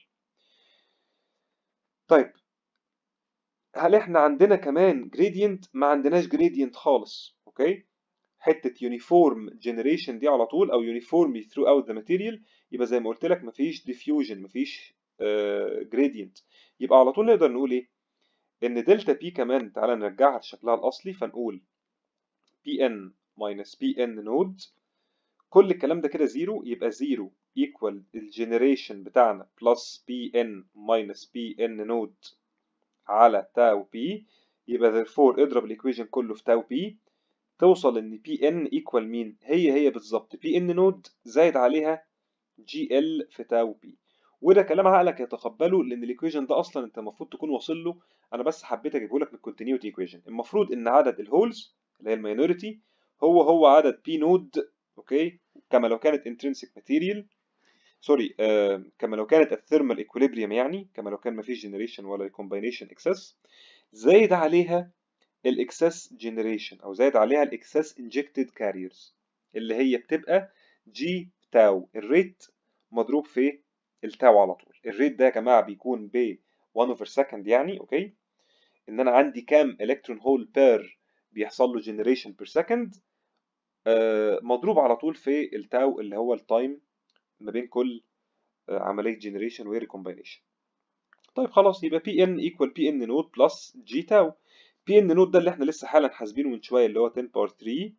طيب هل احنا عندنا كمان جريدينت ما عندناش جريدينت خالص اوكي حته يونيفورم جنريشن دي على طول او يونيفورمي ثرو اوت ذا ماتيريال يبقى زي ما قلت لك مفيش ديفيوجن مفيش جريدينت يبقى على طول نقدر نقول ايه ان دلتا بي كمان تعالى نرجعها لشكلها الاصلي فنقول بي ان ماينس بي ان نود كل الكلام ده كده زيرو يبقى زيرو ايكوال الجنريشن بتاعنا بلس بي ان ماينس بي ان نود على تاو بي يبقى therefore اضرب الايكويشن كله في تاو بي توصل ان بي ان ايكوال مين هي هي بالظبط بي ان نود زايد عليها جي ال في تاو بي وده كلام عقلك يتقبله لان الايكويشن ده اصلا انت المفروض تكون واصل له انا بس حبيت اجيبه لك من الكونتينيوتي ايكويشن المفروض ان عدد الهولز اللي هي الماينوريتي هو هو عدد بي نود اوكي كما لو كانت انترنسيك ماتيريال سوري آه كما لو كانت الثيرمال ايكوليبريم يعني كما لو كان ما فيش جنريشن ولا كومباينيشن اكسس زايد عليها الاكسس جنريشن او زايد عليها الاكسس انجكتد كاريرز اللي هي بتبقى جي تاو الريت مضروب في التاو على طول الريت ده يا جماعه بيكون ب 1 اوفر سكند يعني اوكي ان انا عندي كام الكترون هول بير بيحصل له جنريشن بير سكند مضروب على طول في التاو اللي هو التايم ما بين كل آه عمليه جنريشن وريكومباينيشن طيب خلاص يبقى بي ان ايكوال بي ان نود بلس جي تاو بي ان نود ده اللي احنا لسه حالا حاسبينه من شويه اللي هو 10 باور 3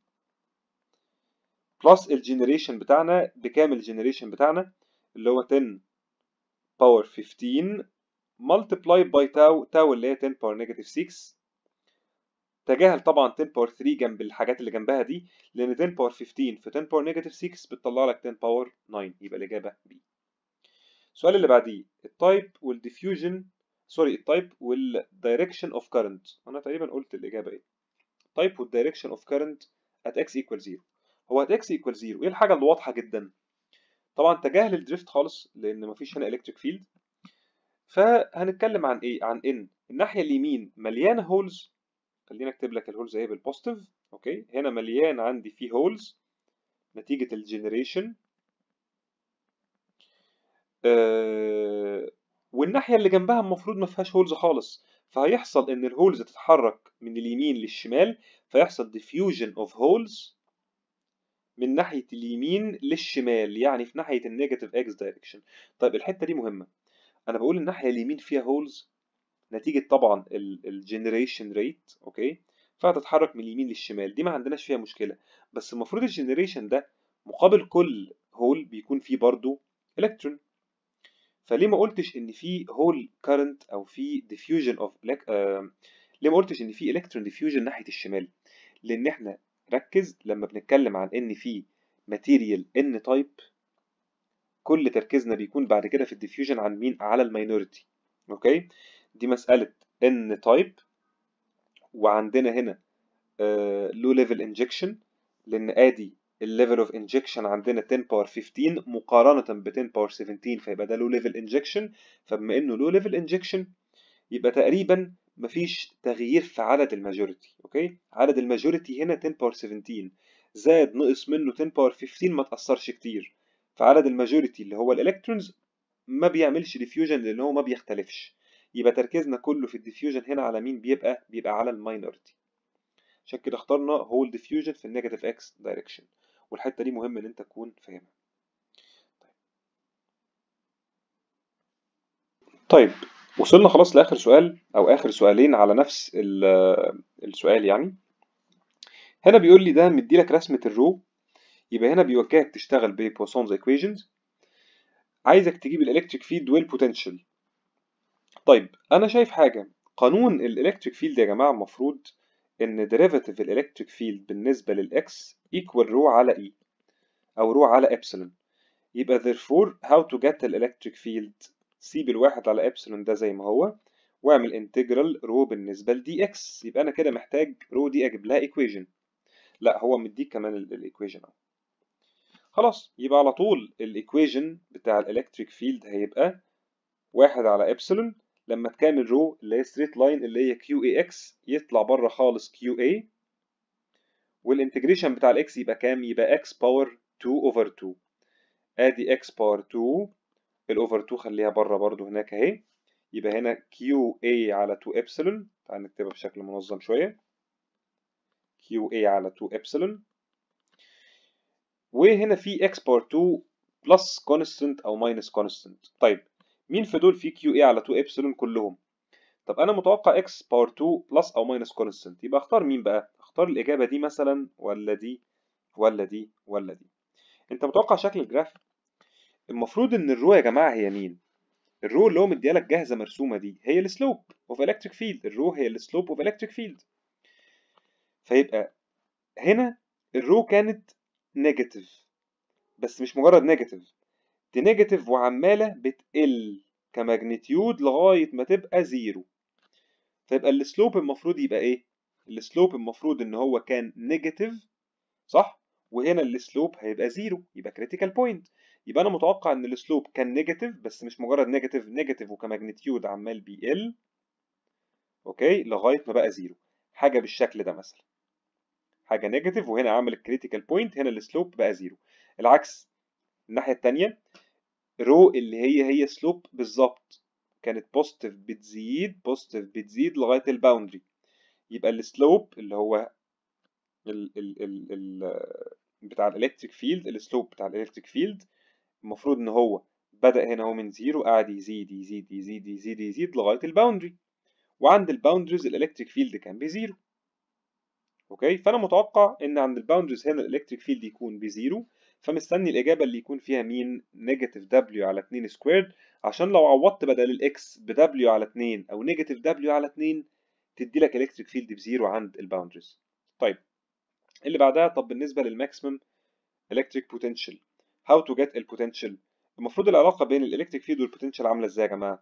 بلس الجنريشن بتاعنا بكام الجنريشن بتاعنا اللي هو 10 باور 15 multiply by تاو تاو اللي هي 10 باور نيجاتيف 6 تجاهل طبعا 10 باور 3 جنب الحاجات اللي جنبها دي لان 10 باور 15 في 10 باور نيجاتيف 6 بتطلع لك 10 باور 9 يبقى الاجابه بي السؤال اللي بعديه التايب والديفيوجن سوري التايب والدايركشن اوف كارنت انا تقريبا قلت الاجابه ايه تايب والدايركشن اوف كارنت at x equal 0 هو at x equal 0 ايه الحاجه اللي واضحه جدا طبعا تجاهل الدريفت خالص لان مفيش هنا الكتريك فيلد فهنتكلم عن ايه عن ان الناحيه اليمين مليانه هولز خلينا اكتب لك الهولز اهي بالبوزيتيف اوكي هنا مليان عندي فيه هولز نتيجه الجنريشن آه والناحيه اللي جنبها المفروض ما فيهاش هولز خالص فهيحصل ان الهولز تتحرك من اليمين للشمال فيحصل diffusion of holes من ناحيه اليمين للشمال يعني في ناحيه النيجاتيف اكس دايركشن طيب الحته دي مهمه انا بقول الناحيه اليمين فيها هولز نتيجه طبعا الجنريشن ريت اوكي فهتتحرك من اليمين للشمال دي ما عندناش فيها مشكله بس المفروض الجنريشن ده مقابل كل هول بيكون فيه برضو الكترون فليه ما قلتش ان في هول كارنت او في ديفيوجن اوف آه ليه ما قلتش ان في الكترون ديفيوجن ناحيه الشمال لان احنا ركز لما بنتكلم عن ان في ماتيريال ان تايب كل تركيزنا بيكون بعد كده في الديفيوجن عن مين على الماينورتي اوكي دي مساله ان تايب وعندنا هنا لو ليفل انجكشن لان ادي الليفل اوف انجكشن عندنا 10 باور 15 مقارنه ب 10 باور 17 فيبقى ده لو ليفل انجكشن فبما انه لو ليفل انجكشن يبقى تقريبا مفيش تغيير في عدد الماجوريتي اوكي عدد الماجوريتي هنا 10 باور 17 زاد نقص منه 10 باور 15 ما تاثرش كتير فعدد الماجوريتي اللي هو الالكترونز ما بيعملش ديفيوجن لان هو ما بيختلفش يبقى تركيزنا كله في الديفيوجن هنا على مين بيبقى بيبقى على الماينورتي عشان كده اخترنا هول ديفيوجن في النيجاتيف اكس دايركشن والحته دي مهم ان انت تكون فاهمها طيب وصلنا خلاص لاخر سؤال او اخر سؤالين على نفس السؤال يعني هنا بيقول لي ده مدي لك رسمه الرو يبقى هنا بيوجهك تشتغل ببوسونز ايكويشنز عايزك تجيب الالكتريك فيلد والبوتنشال طيب انا شايف حاجه قانون الالكتريك فيلد يا جماعه المفروض ان ديريفاتيف الالكتريك فيلد بالنسبه للاكس ايكوال رو على اي او رو على ابسلون يبقى therefore how to get the electric field سيب الواحد على ابسلون ده زي ما هو واعمل انتجرال رو بالنسبه لدي اكس يبقى انا كده محتاج رو دي اجيب لها ايكويجن لا هو مديك كمان الايكويجن اهو خلاص يبقى على طول الايكويجن بتاع الالكتريك فيلد هيبقى واحد على ابسلون لما تكامل رو اللي هي ستريت لاين اللي هي كيو اي اكس يطلع بره خالص كيو اي والانتجريشن بتاع الاكس يبقى كام يبقى اكس باور 2 اوفر 2 ادي اكس باور 2 الاوفر 2 خليها بره برضو هناك اهي يبقى هنا كيو اي على 2 ابسلون تعال نكتبها بشكل منظم شويه كيو اي على 2 ابسلون وهنا في اكس باور 2 بلس كونستنت او ماينس كونستنت طيب مين في دول في كيو اي على 2 ابسلون كلهم طب انا متوقع اكس باور 2 بلس او ماينس كونستنت يبقى اختار مين بقى اختار الاجابه دي مثلا ولا دي ولا دي ولا دي انت متوقع شكل الجراف المفروض ان الرو يا جماعه هي مين الرو اللي هو مديالك جاهزه مرسومه دي هي السلوب اوف الكتريك فيلد الرو هي السلوب اوف الكتريك فيلد فيبقى هنا الرو كانت نيجاتيف بس مش مجرد نيجاتيف دي نيجاتيف وعماله بتقل كماجنتيود لغايه ما تبقى زيرو فيبقى السلوب المفروض يبقى ايه السلوب المفروض ان هو كان نيجاتيف صح وهنا السلوب هيبقى زيرو يبقى كريتيكال بوينت يبقى انا متوقع ان السلوب كان نيجاتيف بس مش مجرد نيجاتيف نيجاتيف وكماجنتيود عمال بيقل اوكي لغايه ما بقى زيرو حاجه بالشكل ده مثلا حاجه نيجاتيف وهنا عامل الكريتيكال بوينت هنا السلوب بقى زيرو العكس الناحيه الثانيه رو اللي هي هي سلوب بالظبط كانت بوزيتيف بتزيد بوزيتيف بتزيد لغايه الباوندري يبقى السلوب اللي هو ال ال ال ال بتاع الالكتريك فيلد السلوب بتاع الالكتريك فيلد المفروض ان هو بدأ هنا هو من زيرو قاعد يزيد يزيد يزيد يزيد يزيد لغايه الباوندري وعند الباوندريز الالكتريك فيلد كان بزيرو اوكي فانا متوقع ان عند الباوندريز هنا الالكتريك فيلد يكون بزيرو فمستني الاجابه اللي يكون فيها مين نيجاتيف دبليو على 2 سكويرد عشان لو عوضت بدل الاكس بدبليو على 2 او نيجاتيف دبليو على 2 تدي لك الكتريك فيلد بزيرو عند الباوندريز طيب اللي بعدها طب بالنسبه للماكسيمم الكتريك بوتنشال هاو تو جيت البوتنشال المفروض العلاقه بين الالكتريك فيلد والبوتنشال عامله ازاي يا جماعه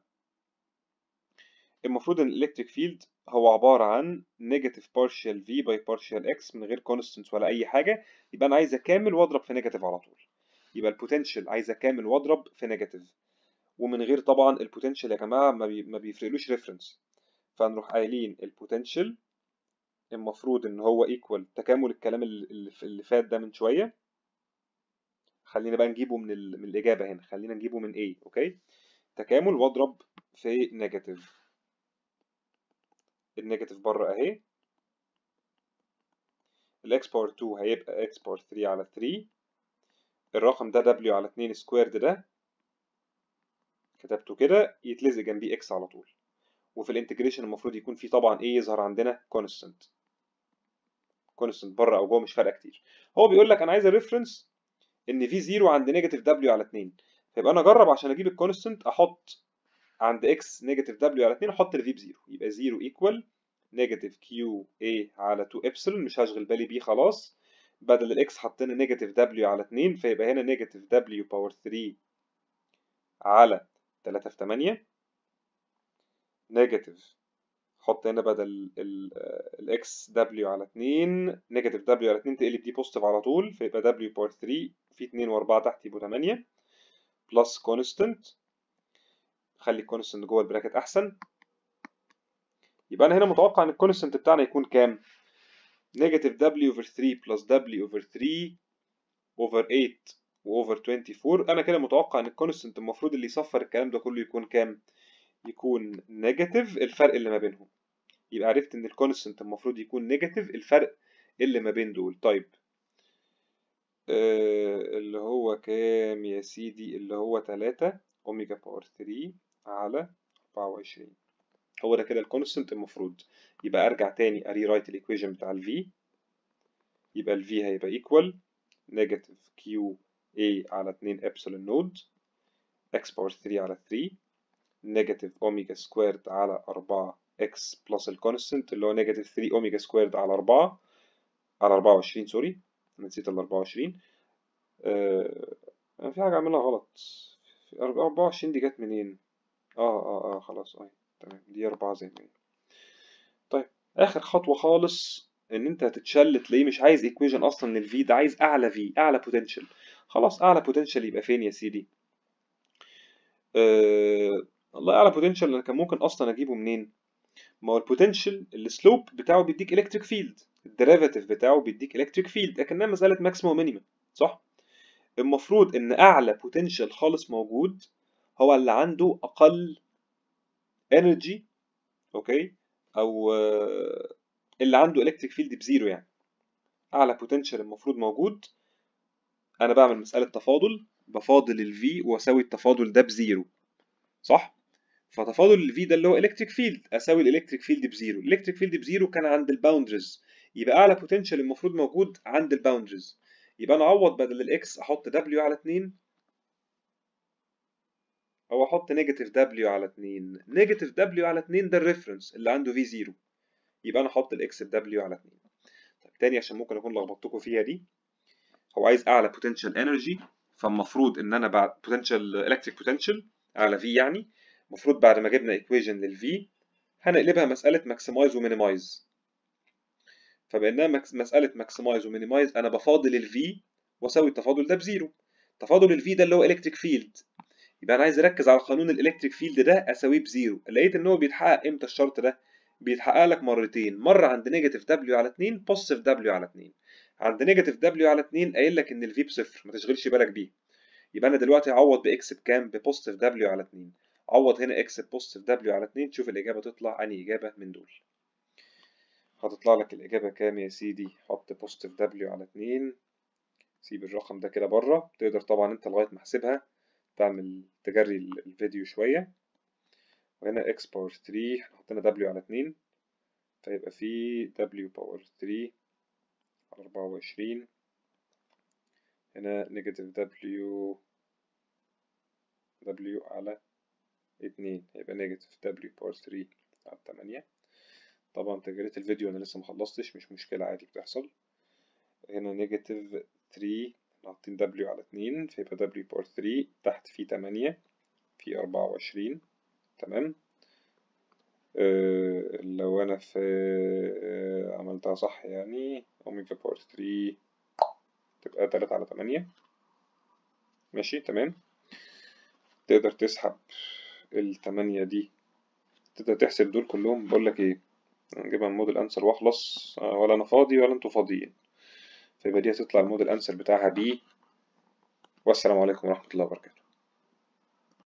المفروض ان الالكتريك فيلد هو عباره عن نيجاتيف بارشال في باي بارشال اكس من غير كونستنت ولا اي حاجه يبقى انا عايز اكامل واضرب في نيجاتيف على طول يبقى البوتنشال عايز اكامل واضرب في نيجاتيف ومن غير طبعا البوتنشال يا جماعه ما, بي ما بيفرقلوش ريفرنس فنروح قايلين البوتنشال المفروض ان هو ايكوال تكامل الكلام اللي, اللي فات ده من شويه خلينا بقى نجيبه من, ال... من الاجابه هنا خلينا نجيبه من A اوكي تكامل واضرب في نيجاتيف النيجاتيف بره اهي الاكس باور 2 هيبقى اكس باور 3 على 3 الرقم ده دبليو على 2 سكويرد ده كتبته كده يتلزق جنبيه اكس على طول وفي الانتجريشن المفروض يكون فيه طبعا ايه يظهر عندنا كونستنت كونستنت بره او جوه مش فارقه كتير هو بيقول لك انا عايز الريفرنس ان في 0 عند نيجاتيف دبليو على 2 فيبقى انا اجرب عشان اجيب الكونستنت احط عند اكس نيجاتيف دبليو على 2 احط الفي بزيرو يبقى 0 ايكوال نيجاتيف كيو اي على 2 ابسلون مش هشغل بالي بيه خلاص بدل الاكس حطينا نيجاتيف دبليو على 2 فيبقى هنا نيجاتيف دبليو باور 3 على 3 في 8 نيجاتيف حط هنا بدل الاكس دبليو على 2 نيجاتيف دبليو على 2 تقلب دي بوزيتيف على طول فيبقى دبليو باور 3 في 2 و4 تحت يبقوا 8 بلس كونستنت خلي الكونستنت جوه البراكت احسن يبقى انا هنا متوقع ان الكونستنت بتاعنا يكون كام نيجاتيف دبليو اوفر 3 بلس دبليو اوفر 3 اوفر 8 واوفر 24 انا كده متوقع ان الكونستنت المفروض اللي يصفر الكلام ده كله يكون كام يكون نيجاتيف الفرق اللي ما بينهم يبقى عرفت ان الكونستنت المفروض يكون نيجاتيف الفرق اللي ما بين دول طيب آه اللي هو كام يا سيدي اللي هو 3 اوميجا باور 3 على 24 هو ده كده الكونستنت المفروض يبقى ارجع تاني اري رايت الايكويشن بتاع الفي يبقى الفي هيبقى ايكوال نيجاتيف كيو اي على 2 ابسلون نود x باور 3 على 3 نيجاتيف اوميجا سكويرد على 4 x بلس الكونستنت اللي هو نيجاتيف 3 اوميجا سكويرد على 4 على 24 سوري نسيت ال 24 آه انا في حاجة عاملها غلط 24 دي جت منين؟ اه اه اه خلاص اه تمام دي 4 زي ما هي طيب اخر خطوة خالص ان انت هتتشل تلاقيه مش عايز ايكويشن اصلا للفي ده عايز اعلى في اعلى بوتنشال خلاص اعلى بوتنشال يبقى فين يا سيدي آه الله اعلى بوتنشال انا كان ممكن اصلا اجيبه منين ما هو البوتنشال السلوب بتاعه بيديك الكتريك فيلد الديريفاتيف بتاعه بيديك الكتريك فيلد لكنها مساله ماكسيموم ومينيمم صح المفروض ان اعلى بوتنشال خالص موجود هو اللي عنده اقل انرجي اوكي او آه، اللي عنده الكتريك فيلد بزيرو يعني اعلى بوتنشال المفروض موجود انا بعمل مساله تفاضل بفاضل الفي واساوي التفاضل ده بزيرو صح فتفاضل الفي ده اللي هو الكتريك فيلد اساوي الالكتريك فيلد بزيرو الالكتريك فيلد بزيرو كان عند الباوندرز يبقى اعلى بوتنشال المفروض موجود عند الباوندرز يبقى انا اعوض بدل الاكس احط دبليو على 2 او احط نيجاتيف دبليو على 2 نيجاتيف دبليو على 2 ده الريفرنس اللي عنده في 0 يبقى انا احط الاكس بدبليو على 2 طيب تاني عشان ممكن اكون لخبطتكم فيها دي هو عايز اعلى بوتنشال انرجي فالمفروض ان انا بعد بوتنشال الكتريك بوتنشال على في يعني المفروض بعد ما جبنا ايكويشن للفي هنقلبها مساله ماكسمايز ومينيمايز فبانها مكس مساله ماكسمايز ومينيمايز انا بفاضل الفي واساوي التفاضل ده بزيرو تفاضل الفي ده اللي هو الكتريك فيلد يبقى انا عايز اركز على قانون الالكتريك فيلد ده اساويه بزيرو لقيت ان هو بيتحقق امتى الشرط ده بيتحقق لك مرتين مره عند نيجاتيف دبليو على 2 بوزيتيف دبليو على 2 عند نيجاتيف دبليو على 2 قايل لك ان الفي بصفر ما تشغلش بالك بيه يبقى انا دلوقتي هعوض باكس بكام ببوزيتيف دبليو على 2 عوض هنا اكس بوزيتيف دبليو على 2 تشوف الاجابه تطلع انهي اجابه من دول هتطلع لك الاجابه كام يا سيدي حط بوزيتيف دبليو على 2 سيب الرقم ده كده بره تقدر طبعا انت لغايه ما احسبها تعمل تجري الفيديو شويه وهنا اكس باور 3 احنا حطينا دبليو على 2 فيبقى في دبليو باور 3 على 24 هنا نيجاتيف دبليو دبليو على 2 هيبقى نيجاتيف دبليو باور 3 على 8 طبعا تجريت الفيديو انا لسه مخلصتش مش مشكلة عادي بتحصل هنا نيجاتيف 3 حاطين دبليو على 2 فيبقى دبليو باور 3 تحت في 8 في 24 تمام أه لو انا في أه عملتها صح يعني اوميجا باور 3 تبقى 3 على 8 ماشي تمام تقدر تسحب التمانية دي تقدر تحسب دول كلهم بقول لك ايه نجيبها من موديل انسر واخلص ولا انا فاضي ولا انتوا فاضيين فيبقى دي هتطلع الموديل انسر بتاعها بي والسلام عليكم ورحمة الله وبركاته